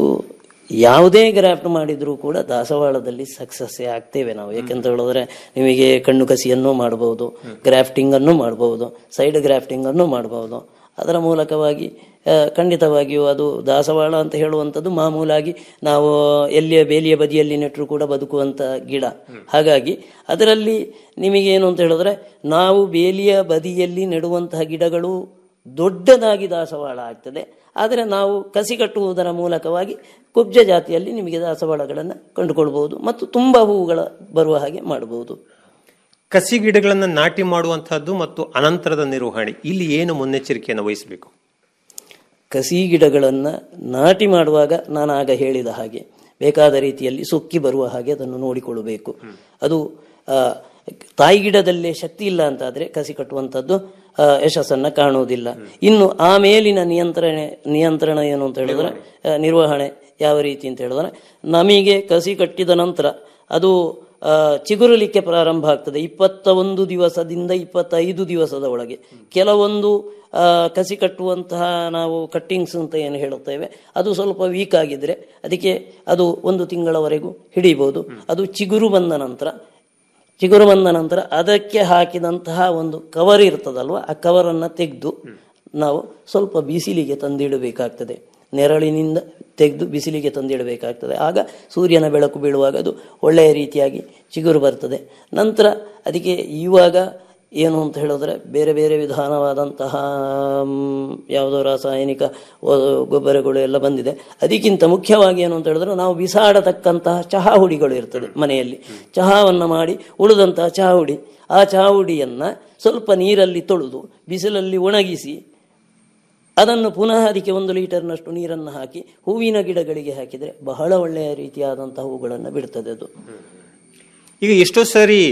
ಯಾವುದೇ ಗ್ರಾಫ್ಟ್ ಮಾಡಿದರೂ ಕೂಡ ದಾಸವಾಳದಲ್ಲಿ ಸಕ್ಸಸ್ ಆಗ್ತೇವೆ ನಾವು ಯಾಕೆಂತ ಹೇಳಿದ್ರೆ ನಿಮಗೆ ಕಣ್ಣು ಕಸಿಯನ್ನು ಮಾಡಬಹುದು ಗ್ರಾಫ್ಟಿಂಗ್ ಅನ್ನು ಮಾಡಬಹುದು ಸೈಡ್ ಗ್ರಾಫ್ಟಿಂಗ್ ಅನ್ನು ಮಾಡಬಹುದು ಅದರ ಮೂಲಕವಾಗಿ ಆ, ಖಂಡಿತವಾಗಿಯೂ ಅದು ದಾಸವಾಳ ಅಂತ ಹೇಳುವಂಥದ್ದು ಮಾಮೂಲಾಗಿ ನಾವು ಎಲ್ಲಿಯ ಬೇಲಿಯ ಬದಿಯಲ್ಲಿ ನೆಟ್ಟರು ಕೂಡ ಬದುಕುವಂತ ಗಿಡ ಹಾಗಾಗಿ ಅದರಲ್ಲಿ ನಿಮಗೇನು ಅಂತ ಹೇಳಿದ್ರೆ ನಾವು ಬೇಲಿಯ ಬದಿಯಲ್ಲಿ ನೆಡುವಂತಹ ಗಿಡಗಳು ದೊಡ್ಡದಾಗಿ ದಾಸವಾಳ ಆಗ್ತದೆ ಆದರೆ ನಾವು ಕಸಿ ಕಟ್ಟುವುದರ ಮೂಲಕವಾಗಿ ಕುಬ್ಜ ಜಾತಿಯಲ್ಲಿ ನಿಮಗೆ ದಾಸವಾಳಗಳನ್ನು ಕಂಡುಕೊಳ್ಬಹುದು ಮತ್ತು ತುಂಬ ಹೂವುಗಳ ಬರುವ ಹಾಗೆ ಮಾಡಬಹುದು ಕಸಿ ಗಿಡಗಳನ್ನು ನಾಟಿ ಮಾಡುವಂತಹದ್ದು ಮತ್ತು ಅನಂತರದ ನಿರ್ವಹಣೆ ಇಲ್ಲಿ ಏನು ಮುನ್ನೆಚ್ಚರಿಕೆಯನ್ನು ವಹಿಸಬೇಕು ಕಸಿ ಗಿಡಗಳನ್ನು ನಾಟಿ ಮಾಡುವಾಗ ನಾನು ಆಗ ಹೇಳಿದ ಹಾಗೆ ಬೇಕಾದ ರೀತಿಯಲ್ಲಿ ಸೊಕ್ಕಿ ಬರುವ ಹಾಗೆ ಅದನ್ನು ನೋಡಿಕೊಳ್ಳಬೇಕು ಅದು ಆ, ತಾಯಿ ಗಿಡದಲ್ಲೇ ಶಕ್ತಿ ಇಲ್ಲ ಅಂತಾದ್ರೆ ಕಸಿ ಕಟ್ಟುವಂಥದ್ದು ಆ, ಯಶಸ್ಸನ್ನ ಕಾಣುವುದಿಲ್ಲ ಇನ್ನು ಆ ಮೇಲಿನ ನಿಯಂತ್ರಣ ನಿಯಂತ್ರಣ ಏನು ಅಂತ ಹೇಳಿದ್ರೆ ಆ, ನಿರ್ವಹಣೆ ಯಾವ ರೀತಿ ಅಂತ ಹೇಳಿದ್ರೆ ನಮಗೆ ಕಸಿ ಕಟ್ಟಿದ ನಂತರ ಅದು ಆ, ಚಿಗುರಲಿಕ್ಕೆ ಪ್ರಾರಂಭ ಆಗ್ತದೆ ಇಪ್ಪತ್ತ ಒಂದು ದಿವಸದಿಂದ ಇಪ್ಪತ್ತೈದು ದಿವಸದ ಒಳಗೆ ಕೆಲವೊಂದು ಆ, ಕಸಿ ಕಟ್ಟುವಂತಹ ನಾವು ಕಟ್ಟಿಂಗ್ಸ್ ಅಂತ ಏನು ಹೇಳುತ್ತೇವೆ ಅದು ಸ್ವಲ್ಪ ವೀಕ್ ಆಗಿದ್ರೆ ಅದಕ್ಕೆ ಅದು ಒಂದು ತಿಂಗಳವರೆಗೂ ಹಿಡಿಬಹುದು ಅದು ಚಿಗುರು ಬಂದ ನಂತರ ಚಿಗುರು ಬಂದ ನಂತರ ಅದಕ್ಕೆ ಹಾಕಿದಂತಹ ಒಂದು ಕವರ್ ಇರ್ತದಲ್ವ ಆ ಕವರನ್ನು ತೆಗೆದು ನಾವು ಸ್ವಲ್ಪ ಬಿಸಿಲಿಗೆ ತಂದಿಡಬೇಕಾಗ್ತದೆ ನೆರಳಿನಿಂದ ತೆಗೆದು ಬಿಸಿಲಿಗೆ ತಂದಿಡಬೇಕಾಗ್ತದೆ ಆಗ ಸೂರ್ಯನ ಬೆಳಕು ಬೀಳುವಾಗ ಅದು ಒಳ್ಳೆಯ ರೀತಿಯಾಗಿ ಚಿಗುರು ಬರ್ತದೆ ನಂತರ ಅದಕ್ಕೆ ಇವಾಗ ಏನು ಅಂತ ಹೇಳಿದ್ರೆ ಬೇರೆ ಬೇರೆ ವಿಧಾನವಾದಂತಹ ಮ್, ಯಾವುದೋ ರಾಸಾಯನಿಕ ಆ, ಗೊಬ್ಬರಗಳು ಎಲ್ಲ ಬಂದಿದೆ ಅದಕ್ಕಿಂತ ಮುಖ್ಯವಾಗಿ ಏನು ಅಂತ ಹೇಳಿದ್ರೆ ನಾವು ಬಿಸಾಡತಕ್ಕಂತಹ ಚಹಾ ಹುಡಿಗಳು ಇರ್ತದೆ ಮನೆಯಲ್ಲಿ ಚಹಾವನ್ನು ಮಾಡಿ ಉಳಿದಂತಹ ಚಹಾ ಹುಡಿ ಆ ಚಹಾ ಹುಡಿಯನ್ನು ಸ್ವಲ್ಪ ನೀರಲ್ಲಿ ತೊಳೆದು ಬಿಸಿಲಲ್ಲಿ ಒಣಗಿಸಿ ಅದನ್ನು ಪುನಃ ಅದಕ್ಕೆ ಒಂದು ಲೀಟರ್ನಷ್ಟು ನೀರನ್ನು ಹಾಕಿ ಹೂವಿನ ಗಿಡಗಳಿಗೆ ಹಾಕಿದರೆ ಬಹಳ ಒಳ್ಳೆಯ ರೀತಿಯಾದಂತಹ ಹೂಗಳನ್ನು ಬಿಡ್ತದೆ ಅದು ಈಗ ಎಷ್ಟೋ ಸಾರಿ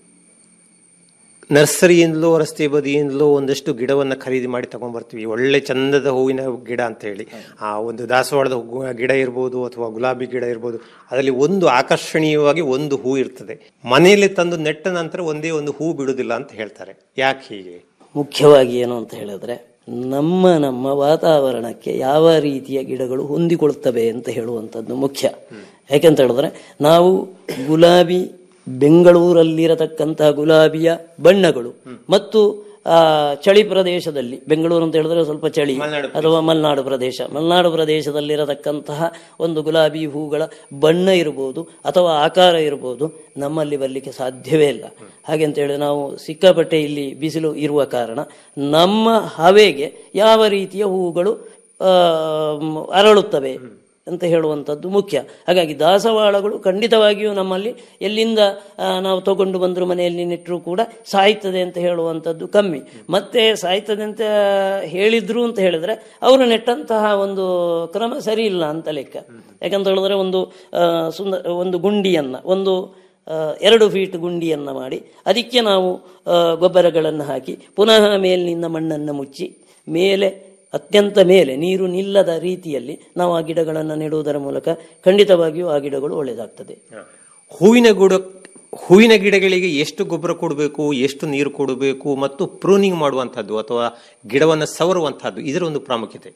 ನರ್ಸರಿಯಿಂದಲೋ ರಸ್ತೆ ಬದಿಯಿಂದಲೋ ಒಂದಷ್ಟು ಗಿಡವನ್ನ ಖರೀದಿ ಮಾಡಿ ತಗೊಂಡ್ಬರ್ತೀವಿ ಒಳ್ಳೆ ಚಂದದ ಹೂವಿನ ಗಿಡ ಅಂತ ಹೇಳಿ ಆ ಒಂದು ದಾಸವಾಳದ ಹೂ- ಗಿಡ ಇರ್ಬೋದು ಅಥವಾ ಗುಲಾಬಿ ಗಿಡ ಇರ್ಬೋದು ಅದರಲ್ಲಿ ಒಂದು ಆಕರ್ಷಣೀಯವಾಗಿ ಒಂದು ಹೂ ಇರ್ತದೆ ಮನೆಯಲ್ಲಿ ತಂದು ನೆಟ್ಟ ನಂತರ ಒಂದೇ ಒಂದು ಹೂ ಬಿಡುವುದಿಲ್ಲ ಅಂತ ಹೇಳ್ತಾರೆ ಯಾಕೆ ಹೀಗೆ ಮುಖ್ಯವಾಗಿ ಏನು ಅಂತ ಹೇಳಿದ್ರೆ ನಮ್ಮ ನಮ್ಮ ವಾತಾವರಣಕ್ಕೆ ಯಾವ ರೀತಿಯ ಗಿಡಗಳು ಹೊಂದಿಕೊಳ್ತವೆ ಅಂತ ಹೇಳುವಂಥದ್ದು ಮುಖ್ಯ ಯಾಕೆಂತ ಹೇಳಿದ್ರೆ ನಾವು ಗುಲಾಬಿ ಬೆಂಗಳೂರಲ್ಲಿರತಕ್ಕಂತಹ ಗುಲಾಬಿಯ ಬಣ್ಣಗಳು ಮತ್ತು ಆ, ಚಳಿ ಪ್ರದೇಶದಲ್ಲಿ ಬೆಂಗಳೂರು ಅಂತ ಹೇಳಿದ್ರೆ ಸ್ವಲ್ಪ ಚಳಿ ಅಥವಾ ಮಲೆನಾಡು ಪ್ರದೇಶ ಮಲೆನಾಡು ಪ್ರದೇಶದಲ್ಲಿರತಕ್ಕಂತಹ ಒಂದು ಗುಲಾಬಿ ಹೂಗಳ ಬಣ್ಣ ಇರ್ಬೋದು ಅಥವಾ ಆಕಾರ ಇರ್ಬೋದು ನಮ್ಮಲ್ಲಿ ಬರಲಿಕ್ಕೆ ಸಾಧ್ಯವೇ ಇಲ್ಲ ಹಾಗೆ ಅಂತ ಹೇಳಿ ನಾವು ಸಿಕ್ಕಾಪಟ್ಟೆ ಇಲ್ಲಿ ಬಿಸಿಲು ಇರುವ ಕಾರಣ ನಮ್ಮ ಹವೆಗೆ ಯಾವ ರೀತಿಯ ಹೂಗಳು ಆ, ಮ್, ಅರಳುತ್ತವೆ ಅಂತ ಹೇಳುವಂಥದ್ದು ಮುಖ್ಯ ಹಾಗಾಗಿ ದಾಸವಾಳಗಳು ಖಂಡಿತವಾಗಿಯೂ ನಮ್ಮಲ್ಲಿ ಎಲ್ಲಿಂದ ಆ, ನಾವು ತಗೊಂಡು ಬಂದರೂ ಮನೆಯಲ್ಲಿ ನೆಟ್ಟರೂ ಕೂಡ ಸಾಯ್ತದೆ ಅಂತ ಹೇಳುವಂಥದ್ದು ಕಮ್ಮಿ ಮತ್ತೆ ಸಾಯ್ತದೆ ಅಂತ ಹೇಳಿದ್ರು ಅಂತ ಹೇಳಿದ್ರೆ ಅವರು ನೆಟ್ಟಂತಹ ಒಂದು ಕ್ರಮ ಸರಿ ಇಲ್ಲ ಅಂತ ಲೆಕ್ಕ ಯಾಕಂತ ಹೇಳಿದ್ರೆ ಒಂದು ಆ, ಸುಂದರ ಒಂದು ಗುಂಡಿಯನ್ನ ಒಂದು ಆ, ಎರಡು ಫೀಟ್ ಗುಂಡಿಯನ್ನು ಮಾಡಿ ಅದಕ್ಕೆ ನಾವು ಆ, ಗೊಬ್ಬರಗಳನ್ನು ಹಾಕಿ ಪುನಃ ಮೇಲಿನಿಂದ ಮಣ್ಣನ್ನು ಮುಚ್ಚಿ ಮೇಲೆ ಅತ್ಯಂತ ಮೇಲೆ ನೀರು ನಿಲ್ಲದ ರೀತಿಯಲ್ಲಿ ನಾವು ಆ ಗಿಡಗಳನ್ನು ನೆಡುವುದರ ಮೂಲಕ ಖಂಡಿತವಾಗಿಯೂ ಆ ಗಿಡಗಳು ಒಳ್ಳೆಯದಾಗ್ತದೆ ಹೂವಿನ ಗಿಡ ಹೂವಿನ ಗಿಡಗಳಿಗೆ ಎಷ್ಟು ಗೊಬ್ಬರ ಕೊಡಬೇಕು ಎಷ್ಟು ನೀರು ಕೊಡಬೇಕು ಮತ್ತು ಪ್ರೂನಿಂಗ್ ಮಾಡುವಂತಹದ್ದು ಅಥವಾ ಗಿಡವನ್ನು ಸವರುವಂತಹದ್ದು ಇದರ ಒಂದು ಪ್ರಾಮುಖ್ಯತೆ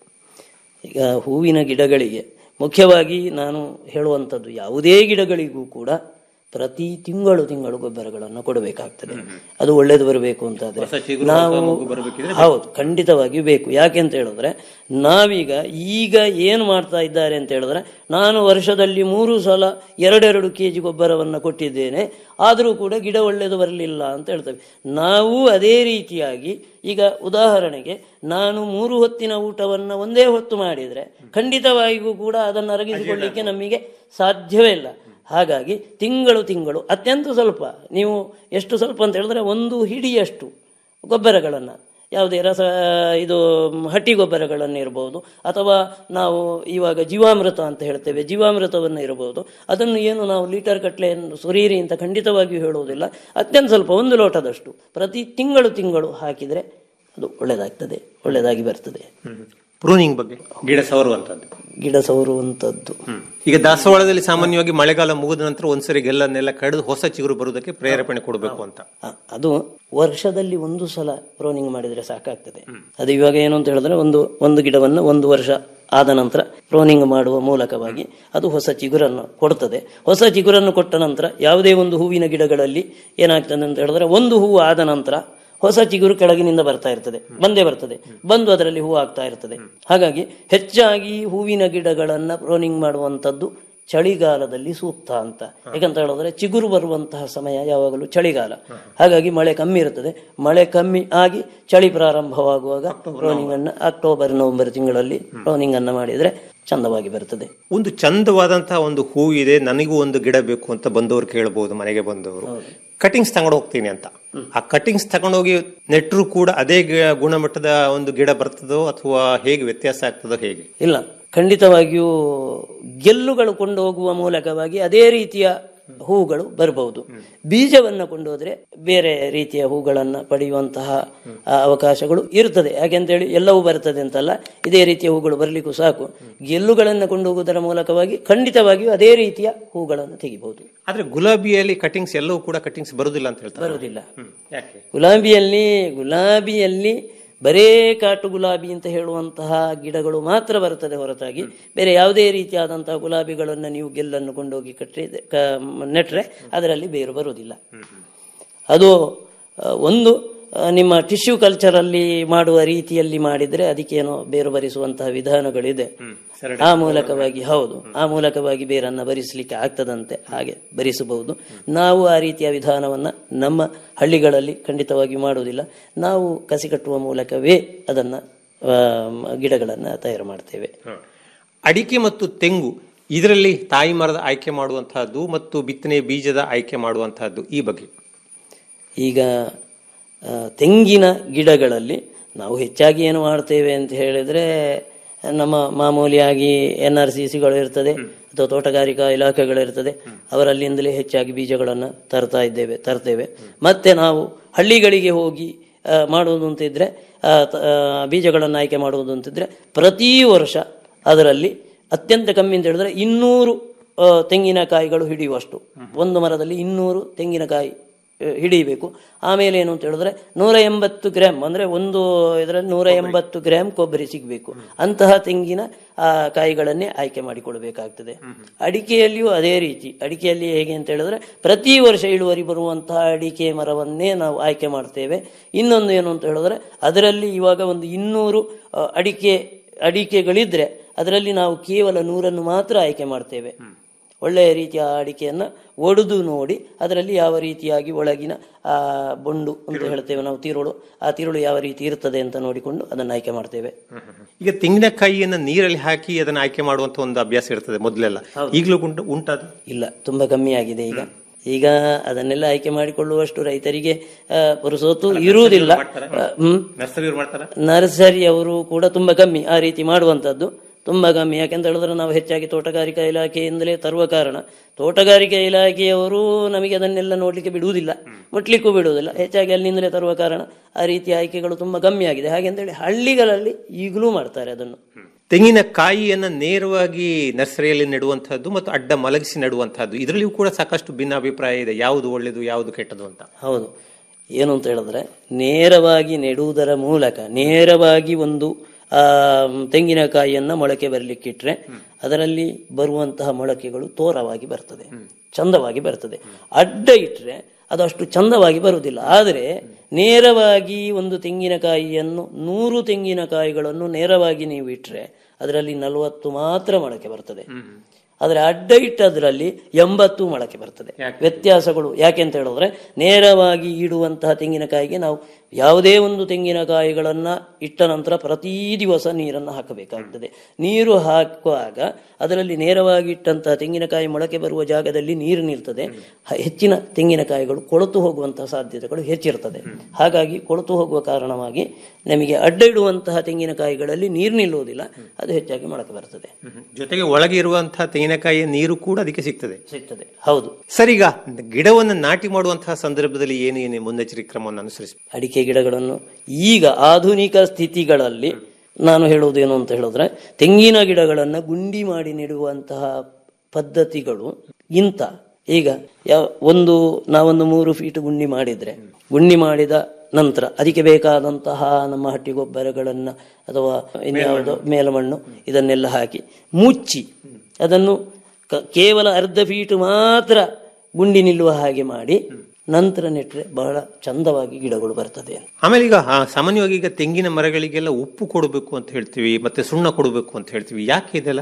ಈಗ ಹೂವಿನ ಗಿಡಗಳಿಗೆ ಮುಖ್ಯವಾಗಿ ನಾನು ಹೇಳುವಂಥದ್ದು ಯಾವುದೇ ಗಿಡಗಳಿಗೂ ಕೂಡ ಪ್ರತಿ ತಿಂಗಳು ತಿಂಗಳು ಗೊಬ್ಬರಗಳನ್ನು ಕೊಡಬೇಕಾಗ್ತದೆ ಅದು ಒಳ್ಳೇದು ಬರಬೇಕು ಅಂತಾದ್ರೆ ನಾವು ಹೌದು ಖಂಡಿತವಾಗಿಯೂ ಬೇಕು ಯಾಕೆ ಅಂತ ಹೇಳಿದ್ರೆ ನಾವೀಗ ಈಗ ಏನು ಮಾಡ್ತಾ ಇದ್ದಾರೆ ಅಂತ ಹೇಳಿದ್ರೆ ನಾನು ವರ್ಷದಲ್ಲಿ ಮೂರು ಸಲ ಎರಡೆರಡು ಕೆ ಜಿ ಗೊಬ್ಬರವನ್ನು ಕೊಟ್ಟಿದ್ದೇನೆ ಆದರೂ ಕೂಡ ಗಿಡ ಒಳ್ಳೆಯದು ಬರಲಿಲ್ಲ ಅಂತ ಹೇಳ್ತೇವೆ ನಾವು ಅದೇ ರೀತಿಯಾಗಿ ಈಗ ಉದಾಹರಣೆಗೆ ನಾನು ಮೂರು ಹೊತ್ತಿನ ಊಟವನ್ನು ಒಂದೇ ಹೊತ್ತು ಮಾಡಿದರೆ ಖಂಡಿತವಾಗಿಯೂ ಕೂಡ ಅದನ್ನು ಅರಗಿಸಿಕೊಳ್ಳಿಕ್ಕೆ ನಮಗೆ ಸಾಧ್ಯವೇ ಇಲ್ಲ ಹಾಗಾಗಿ ತಿಂಗಳು ತಿಂಗಳು ಅತ್ಯಂತ ಸ್ವಲ್ಪ ನೀವು ಎಷ್ಟು ಸ್ವಲ್ಪ ಅಂತ ಹೇಳಿದ್ರೆ ಒಂದು ಹಿಡಿಯಷ್ಟು ಗೊಬ್ಬರಗಳನ್ನು ಯಾವುದೇ ರಸ ಇದು ಮ್, ಹಟ್ಟಿ ಗೊಬ್ಬರಗಳನ್ನು ಇರಬಹುದು ಅಥವಾ ನಾವು ಇವಾಗ ಜೀವಾಮೃತ ಅಂತ ಹೇಳ್ತೇವೆ ಜೀವಾಮೃತವನ್ನು ಇರಬಹುದು ಅದನ್ನು ಏನು ನಾವು ಲೀಟರ್ ಕಟ್ಲೆಯನ್ನು ಸುರೀರಿ ಅಂತ ಖಂಡಿತವಾಗಿಯೂ ಹೇಳುವುದಿಲ್ಲ ಅತ್ಯಂತ ಸ್ವಲ್ಪ ಒಂದು ಲೋಟದಷ್ಟು ಪ್ರತಿ ತಿಂಗಳು ತಿಂಗಳು ಹಾಕಿದರೆ ಅದು ಒಳ್ಳೆಯದಾಗ್ತದೆ ಒಳ್ಳೆಯದಾಗಿ ಬರ್ತದೆ ಪ್ರೂನಿಂಗ್ ಬಗ್ಗೆ ಗಿಡ ಸವರುವಂತಹದ್ದು ಗಿಡ ಸವರುವಂಥದ್ದು ಈಗ ದಾಸವಾಳದಲ್ಲಿ ಸಾಮಾನ್ಯವಾಗಿ ಮಳೆಗಾಲ ಮುಗಿದ ನಂತರ ಒಂದ್ಸರಿ ಗೆಲ್ಲನ್ನೆಲ್ಲ ಕಡಿದು ಹೊಸ ಚಿಗುರು ಬರುವುದಕ್ಕೆ ಪ್ರೇರೇಪಣೆ ಕೊಡಬೇಕು ಅಂತ ಅ- ಅದು ವರ್ಷದಲ್ಲಿ ಒಂದು ಸಲ ಪ್ರೋನಿಂಗ್ ಮಾಡಿದರೆ ಸಾಕಾಗ್ತದೆ ಅದು ಇವಾಗ ಏನು ಅಂತ ಹೇಳಿದ್ರೆ ಒಂದು ಒಂದು ಗಿಡವನ್ನು ಒಂದು ವರ್ಷ ಆದ ನಂತರ ಪ್ರೋನಿಂಗ್ ಮಾಡುವ ಮೂಲಕವಾಗಿ ಅದು ಹೊಸ ಚಿಗುರನ್ನು ಕೊಡ್ತದೆ ಹೊಸ ಚಿಗುರನ್ನು ಕೊಟ್ಟ ನಂತರ ಯಾವುದೇ ಒಂದು ಹೂವಿನ ಗಿಡಗಳಲ್ಲಿ ಏನಾಗ್ತದೆ ಅಂತ ಹೇಳಿದ್ರೆ ಒಂದು ಹೂವು ಆದ ನಂತರ ಹೊಸ ಚಿಗುರು ಕೆಳಗಿನಿಂದ ಬರ್ತಾ ಇರ್ತದೆ ಬಂದೇ ಬರ್ತದೆ ಬಂದು ಅದರಲ್ಲಿ ಹೂವು ಆಗ್ತಾ ಇರ್ತದೆ ಹಾಗಾಗಿ ಹೆಚ್ಚಾಗಿ ಹೂವಿನ ಗಿಡಗಳನ್ನ ಪ್ರೋನಿಂಗ್ ಮಾಡುವಂಥದ್ದು ಚಳಿಗಾಲದಲ್ಲಿ ಸೂಕ್ತ ಅಂತ ಯಾಕಂತ ಹೇಳಿದ್ರೆ ಚಿಗುರು ಬರುವಂತಹ ಸಮಯ ಯಾವಾಗಲೂ ಚಳಿಗಾಲ ಹಾಗಾಗಿ ಮಳೆ ಕಮ್ಮಿ ಇರುತ್ತದೆ ಮಳೆ ಕಮ್ಮಿ ಆಗಿ ಚಳಿ ಪ್ರಾರಂಭವಾಗುವಾಗ ಪ್ರೋನಿಂಗ್ ಅನ್ನ ಅಕ್ಟೋಬರ್ ನವೆಂಬರ್ ತಿಂಗಳಲ್ಲಿ ಪ್ರೋನಿಂಗ್ ಅನ್ನ ಮಾಡಿದ್ರೆ ಚಂದವಾಗಿ ಬರ್ತದೆ ಒಂದು ಚಂದವಾದಂತಹ ಒಂದು ಹೂ ಇದೆ ನನಗೂ ಒಂದು ಗಿಡ ಬೇಕು ಅಂತ ಬಂದವರು ಕೇಳಬಹುದು ಮನೆಗೆ ಬಂದವರು ಕಟಿಂಗ್ಸ್ ತಗೊಂಡು ಹೋಗ್ತೀನಿ ಅಂತ ಆ ಕಟಿಂಗ್ಸ್ ತಗೊಂಡೋಗಿ ನೆಟ್ಟರು ಕೂಡ ಅದೇ ಗಿ- ಗುಣಮಟ್ಟದ ಒಂದು ಗಿಡ ಬರ್ತದೋ ಅಥವಾ ಹೇಗೆ ವ್ಯತ್ಯಾಸ ಆಗ್ತದೋ ಹೇಗೆ ಇಲ್ಲ ಖಂಡಿತವಾಗಿಯೂ ಗೆಲ್ಲುಗಳು ಕೊಂಡು ಹೋಗುವ ಮೂಲಕವಾಗಿ ಅದೇ ರೀತಿಯ ಹೂಗಳು ಬರಬಹುದು ಬೀಜವನ್ನು ಕೊಂಡೋದ್ರೆ ಬೇರೆ ರೀತಿಯ ಹೂಗಳನ್ನು ಪಡೆಯುವಂತಹ ಆ, ಅವಕಾಶಗಳು ಇರ್ತದೆ ಯಾಕೆಂತೇಳಿ ಎಲ್ಲವೂ ಬರ್ತದೆ ಅಂತಲ್ಲ ಇದೇ ರೀತಿಯ ಹೂಗಳು ಬರಲಿಕ್ಕೂ ಸಾಕು ಗೆಲ್ಲುಗಳನ್ನು ಕೊಂಡೋಗುವುದರ ಮೂಲಕವಾಗಿ ಖಂಡಿತವಾಗಿಯೂ ಅದೇ ರೀತಿಯ ಹೂಗಳನ್ನು ತೆಗಿಬಹುದು ಆದ್ರೆ ಗುಲಾಬಿಯಲ್ಲಿ ಕಟಿಂಗ್ಸ್ ಎಲ್ಲವೂ ಕೂಡ ಕಟಿಂಗ್ಸ್ ಬರುದಿಲ್ಲ ಅಂತ ಹೇಳ್ತಾರೆ ಬರುವುದಿಲ್ಲ ಯಾಕೆ ಗುಲಾಬಿಯಲ್ಲಿ ಗುಲಾಬಿಯಲ್ಲಿ ಬರೇ ಕಾಟು ಗುಲಾಬಿ ಅಂತ ಹೇಳುವಂತಹ ಗಿಡಗಳು ಮಾತ್ರ ಬರುತ್ತದೆ ಹೊರತಾಗಿ ಬೇರೆ ಯಾವುದೇ ರೀತಿಯಾದಂತಹ ಗುಲಾಬಿಗಳನ್ನು ನೀವು ಗೆಲ್ಲನ್ನು ಕೊಂಡೋಗಿ ಕಟ್ಟಿದ್ರೆ ಕ- ನೆಟ್ರೆ ಅದರಲ್ಲಿ ಬೇರು ಬರುವುದಿಲ್ಲ ಅದು ಆ, ಒಂದು ಆ, ನಿಮ್ಮ ಟಿಶ್ಯೂ ಕಲ್ಚರಲ್ಲಿ ಮಾಡುವ ರೀತಿಯಲ್ಲಿ ಮಾಡಿದ್ರೆ ಅದಕ್ಕೇನೋ ಬೇರು ಬರಿಸುವಂತಹ ವಿಧಾನಗಳಿದೆ ಆ ಮೂಲಕವಾಗಿ ಹೌದು ಆ ಮೂಲಕವಾಗಿ ಬೇರನ್ನ ಬರಿಸಲಿಕ್ಕೆ ಆಗ್ತದಂತೆ ಹಾಗೆ ಬರಿಸಬಹುದು ನಾವು ಆ ರೀತಿಯ ವಿಧಾನವನ್ನ ನಮ್ಮ ಹಳ್ಳಿಗಳಲ್ಲಿ ಖಂಡಿತವಾಗಿ ಮಾಡುವುದಿಲ್ಲ ನಾವು ಕಸಿ ಕಟ್ಟುವ ಮೂಲಕವೇ ಅದನ್ನ ಆ, ಗಿಡಗಳನ್ನ ತಯಾರು ಮಾಡ್ತೇವೆ ಅಡಿಕೆ ಮತ್ತು ತೆಂಗು ಇದರಲ್ಲಿ ತಾಯಿ ಮರದ ಆಯ್ಕೆ ಮಾಡುವಂತಹದ್ದು ಮತ್ತು ಬಿತ್ತನೆ ಬೀಜದ ಆಯ್ಕೆ ಮಾಡುವಂತಹದ್ದು ಈ ಬಗ್ಗೆ ಈಗ ಆ, ತೆಂಗಿನ ಗಿಡಗಳಲ್ಲಿ ನಾವು ಹೆಚ್ಚಾಗಿ ಏನು ಮಾಡ್ತೇವೆ ಅಂತ ಹೇಳಿದ್ರೆ ನಮ್ಮ ಮಾಮೂಲಿಯಾಗಿ ಎನ್ ಆರ್ ಸಿ ಸಿಗಳು ಇರ್ತದೆ ಅಥವಾ ತೋಟಗಾರಿಕಾ ಇಲಾಖೆಗಳಿರ್ತದೆ ಅವರಲ್ಲಿಂದಲೇ ಹೆಚ್ಚಾಗಿ ಬೀಜಗಳನ್ನು ತರ್ತಾ ಇದ್ದೇವೆ ತರ್ತೇವೆ ಮತ್ತೆ ನಾವು ಹಳ್ಳಿಗಳಿಗೆ ಹೋಗಿ ಆ, ಮಾಡುವುದು ಅಂತಿದ್ರೆ ಆ, ತ- ಆ, ಬೀಜಗಳನ್ನು ಆಯ್ಕೆ ಮಾಡುವುದು ಅಂತಿದ್ರೆ ಪ್ರತಿ ವರ್ಷ ಅದರಲ್ಲಿ ಅತ್ಯಂತ ಕಮ್ಮಿ ಅಂತ ಹೇಳಿದ್ರೆ ಇನ್ನೂರು ಆ, ತೆಂಗಿನಕಾಯಿಗಳು ಹಿಡಿಯುವಷ್ಟು ಒಂದು ಮರದಲ್ಲಿ ಇನ್ನೂರು ತೆಂಗಿನಕಾಯಿ ಹಿಡಿಬೇಕು ಆಮೇಲೆ ಏನು ಅಂತ ಹೇಳಿದ್ರೆ ನೂರ ಎಂಬತ್ತು ಗ್ರಾಮ್ ಅಂದ್ರೆ ಒಂದು ಇದರಲ್ಲಿ ನೂರ ಎಂಬತ್ತು ಗ್ರಾಮ್ ಕೊಬ್ಬರಿ ಸಿಗಬೇಕು ಅಂತಹ ತೆಂಗಿನ ಆ, ಕಾಯಿಗಳನ್ನೇ ಆಯ್ಕೆ ಮಾಡಿಕೊಳ್ಬೇಕಾಗ್ತದೆ ಅಡಿಕೆಯಲ್ಲಿಯೂ ಅದೇ ರೀತಿ ಅಡಿಕೆಯಲ್ಲಿ ಹೇಗೆ ಅಂತ ಹೇಳಿದ್ರೆ ಪ್ರತಿ ವರ್ಷ ಇಳುವರಿ ಬರುವಂತಹ ಅಡಿಕೆ ಮರವನ್ನೇ ನಾವು ಆಯ್ಕೆ ಮಾಡ್ತೇವೆ ಇನ್ನೊಂದು ಏನು ಅಂತ ಹೇಳಿದ್ರೆ ಅದರಲ್ಲಿ ಇವಾಗ ಒಂದು ಇನ್ನೂರು ಆ, ಅಡಿಕೆ ಅಡಿಕೆಗಳಿದ್ರೆ ಅದರಲ್ಲಿ ನಾವು ಕೇವಲ ನೂರನ್ನು ಮಾತ್ರ ಆಯ್ಕೆ ಮಾಡ್ತೇವೆ ಒಳ್ಳೆಯ ರೀತಿಯ ಅಡಿಕೆಯನ್ನು ಒಡೆದು ನೋಡಿ ಅದರಲ್ಲಿ ಯಾವ ರೀತಿಯಾಗಿ ಒಳಗಿನ ಆ ಬೊಂಡು ಅಂತ ಹೇಳ್ತೇವೆ ನಾವು ತಿರುಳು ಆ ತಿರುಳು ಯಾವ ರೀತಿ ಇರ್ತದೆ ಅಂತ ನೋಡಿಕೊಂಡು ಅದನ್ನು ಆಯ್ಕೆ ಮಾಡ್ತೇವೆ ಈಗ ತೆಂಗಿನಕಾಯಿಯನ್ನ ನೀರಲ್ಲಿ ಹಾಕಿ ಅದನ್ನ ಆಯ್ಕೆ ಮಾಡುವಂತ ಒಂದು ಅಭ್ಯಾಸ ಇರ್ತದೆ ಮೊದಲೆಲ್ಲ ಈಗಲೂ ಉಂಟು ಉಂಟದು ಇಲ್ಲ ತುಂಬಾ ಕಮ್ಮಿ ಆಗಿದೆ ಈಗ ಈಗ ಅದನ್ನೆಲ್ಲ ಆಯ್ಕೆ ಮಾಡಿಕೊಳ್ಳುವಷ್ಟು ರೈತರಿಗೆ ಆ, ಪುರುಸೊತ್ತು ಇರುವುದಿಲ್ಲ ಆ, ಹ್ಮ್ ನರ್ಸರಿಯವ್ರು ಮಾಡ್ತಾರ ನರ್ಸರಿ ಅವರು ಕೂಡ ತುಂಬಾ ಕಮ್ಮಿ ಆ ರೀತಿ ಮಾಡುವಂತದ್ದು ತುಂಬಾ ಕಮ್ಮಿ ಯಾಕೆಂತ ಹೇಳಿದ್ರೆ ನಾವು ಹೆಚ್ಚಾಗಿ ತೋಟಗಾರಿಕಾ ಇಲಾಖೆಯಿಂದಲೇ ತರುವ ಕಾರಣ ತೋಟಗಾರಿಕಾ ಇಲಾಖೆಯವರು ನಮಗೆ ಅದನ್ನೆಲ್ಲ ನೋಡ್ಲಿಕ್ಕೆ ಬಿಡುವುದಿಲ್ಲ ಮುಟ್ಲಿಕ್ಕೂ ಬಿಡುವುದಿಲ್ಲ ಹೆಚ್ಚಾಗಿ ಅಲ್ಲಿಂದಲೇ ತರುವ ಕಾರಣ ಆ ರೀತಿಯ ಆಯ್ಕೆಗಳು ತುಂಬಾ ಕಮ್ಮಿ ಆಗಿದೆ ಹಾಗೆ ಅಂತೇಳಿ ಹಳ್ಳಿಗಳಲ್ಲಿ ಈಗಲೂ ಮಾಡ್ತಾರೆ ಅದನ್ನು ತೆಂಗಿನಕಾಯಿಯನ್ನ ನೇರವಾಗಿ ನರ್ಸರಿಯಲ್ಲಿ ನೆಡುವಂತಹದ್ದು ಮತ್ತು ಅಡ್ಡ ಮಲಗಿಸಿ ನೆಡುವಂತಹದ್ದು ಇದರಲ್ಲಿಯೂ ಕೂಡ ಸಾಕಷ್ಟು ಭಿನ್ನಾಭಿಪ್ರಾಯ ಇದೆ ಯಾವುದು ಒಳ್ಳೆಯದು ಯಾವುದು ಕೆಟ್ಟದು ಅಂತ ಹೌದು ಏನು ಅಂತ ಹೇಳಿದ್ರೆ ನೇರವಾಗಿ ನೆಡುವುದರ ಮೂಲಕ ನೇರವಾಗಿ ಒಂದು ಆ ತೆಂಗಿನಕಾಯಿಯನ್ನ ಮೊಳಕೆ ಬರಲಿಕ್ಕಿಟ್ರೆ ಅದರಲ್ಲಿ ಬರುವಂತಹ ಮೊಳಕೆಗಳು ತೋರವಾಗಿ ಬರ್ತದೆ ಚಂದವಾಗಿ ಬರ್ತದೆ ಅಡ್ಡ ಇಟ್ರೆ ಅದು ಅಷ್ಟು ಚಂದವಾಗಿ ಬರುವುದಿಲ್ಲ ಆದರೆ ನೇರವಾಗಿ ಒಂದು ತೆಂಗಿನಕಾಯಿಯನ್ನು ನೂರು ತೆಂಗಿನಕಾಯಿಗಳನ್ನು ನೇರವಾಗಿ ನೀವು ಇಟ್ರೆ ಅದರಲ್ಲಿ ನಲವತ್ತು ಮಾತ್ರ ಮೊಳಕೆ ಬರ್ತದೆ ಆದರೆ ಅಡ್ಡ ಇಟ್ಟದ್ರಲ್ಲಿ ಎಂಬತ್ತು ಮೊಳಕೆ ಬರ್ತದೆ ವ್ಯತ್ಯಾಸಗಳು ಯಾಕೆ ಅಂತ ಹೇಳಿದ್ರೆ ನೇರವಾಗಿ ಇಡುವಂತಹ ತೆಂಗಿನಕಾಯಿಗೆ ನಾವು ಯಾವುದೇ ಒಂದು ತೆಂಗಿನಕಾಯಿಗಳನ್ನ ಇಟ್ಟ ನಂತರ ಪ್ರತಿ ದಿವಸ ನೀರನ್ನು ಹಾಕಬೇಕಾಗ್ತದೆ ನೀರು ಹಾಕುವಾಗ ಅದರಲ್ಲಿ ನೇರವಾಗಿ ಇಟ್ಟಂತಹ ತೆಂಗಿನಕಾಯಿ ಮೊಳಕೆ ಬರುವ ಜಾಗದಲ್ಲಿ ನೀರು ನಿಲ್ತದೆ ಹ- ಹೆಚ್ಚಿನ ತೆಂಗಿನಕಾಯಿಗಳು ಕೊಳತು ಹೋಗುವಂತಹ ಸಾಧ್ಯತೆಗಳು ಹೆಚ್ಚಿರ್ತದೆ ಹಾಗಾಗಿ ಕೊಳತು ಹೋಗುವ ಕಾರಣವಾಗಿ ನಮಗೆ ಅಡ್ಡ ಇಡುವಂತಹ ತೆಂಗಿನಕಾಯಿಗಳಲ್ಲಿ ನೀರು ನಿಲ್ಲುವುದಿಲ್ಲ ಅದು ಹೆಚ್ಚಾಗಿ ಮೊಳಕೆ ಬರ್ತದೆ ಜೊತೆಗೆ ಒಳಗೆ ಇರುವಂತಹ ತೆಂಗಿನಕಾಯಿಯ ನೀರು ಕೂಡ ಅದಕ್ಕೆ ಸಿಗ್ತದೆ ಸಿಗ್ತದೆ ಹೌದು ಸರ್ ಈಗ ಗಿಡವನ್ನು ನಾಟಿ ಮಾಡುವಂತಹ ಸಂದರ್ಭದಲ್ಲಿ ಏನು ಏನು ಮುನ್ನೆಚ್ಚರಿಕೆ ಕ್ರಮವನ್ನು ಅನುಸರಿಸಬೇಕು ಅಡಿಕೆ ಗಿಡಗಳನ್ನು ಈಗ ಆಧುನಿಕ ಸ್ಥಿತಿಗಳಲ್ಲಿ ನಾನು ಹೇಳುವುದೇನು ಅಂತ ಹೇಳಿದ್ರೆ ತೆಂಗಿನ ಗಿಡಗಳನ್ನು ಗುಂಡಿ ಮಾಡಿ ನೆಡುವಂತಹ ಪದ್ಧತಿಗಳು ಇಂಥ ಈಗ ಯಾವ ಒಂದು ನಾವೊಂದು ಮೂರು ಫೀಟ್ ಗುಂಡಿ ಮಾಡಿದ್ರೆ ಗುಂಡಿ ಮಾಡಿದ ನಂತರ ಅದಕ್ಕೆ ಬೇಕಾದಂತಹ ನಮ್ಮ ಹಟ್ಟಿ ಗೊಬ್ಬರಗಳನ್ನ ಅಥವಾ ಇನ್ಯಾವುದೋ ಮೇಲ್ಮಣ್ಣು ಇದನ್ನೆಲ್ಲ ಹಾಕಿ ಮುಚ್ಚಿ ಅದನ್ನು ಕ- ಕೇವಲ ಅರ್ಧ ಫೀಟ್ ಮಾತ್ರ ಗುಂಡಿ ನಿಲ್ಲುವ ಹಾಗೆ ಮಾಡಿ ನಂತರ ನೆಟ್ರೆ ಬಹಳ ಚಂದವಾಗಿ ಗಿಡಗಳು ಬರ್ತದೆ ಆಮೇಲೆ ಈಗ ಆ, ಸಾಮಾನ್ಯವಾಗಿ ಈಗ ತೆಂಗಿನ ಮರಗಳಿಗೆಲ್ಲ ಉಪ್ಪು ಕೊಡಬೇಕು ಅಂತ ಹೇಳ್ತೀವಿ ಮತ್ತೆ ಸುಣ್ಣ ಕೊಡಬೇಕು ಅಂತ ಹೇಳ್ತೀವಿ ಯಾಕೆ ಇದೆಲ್ಲ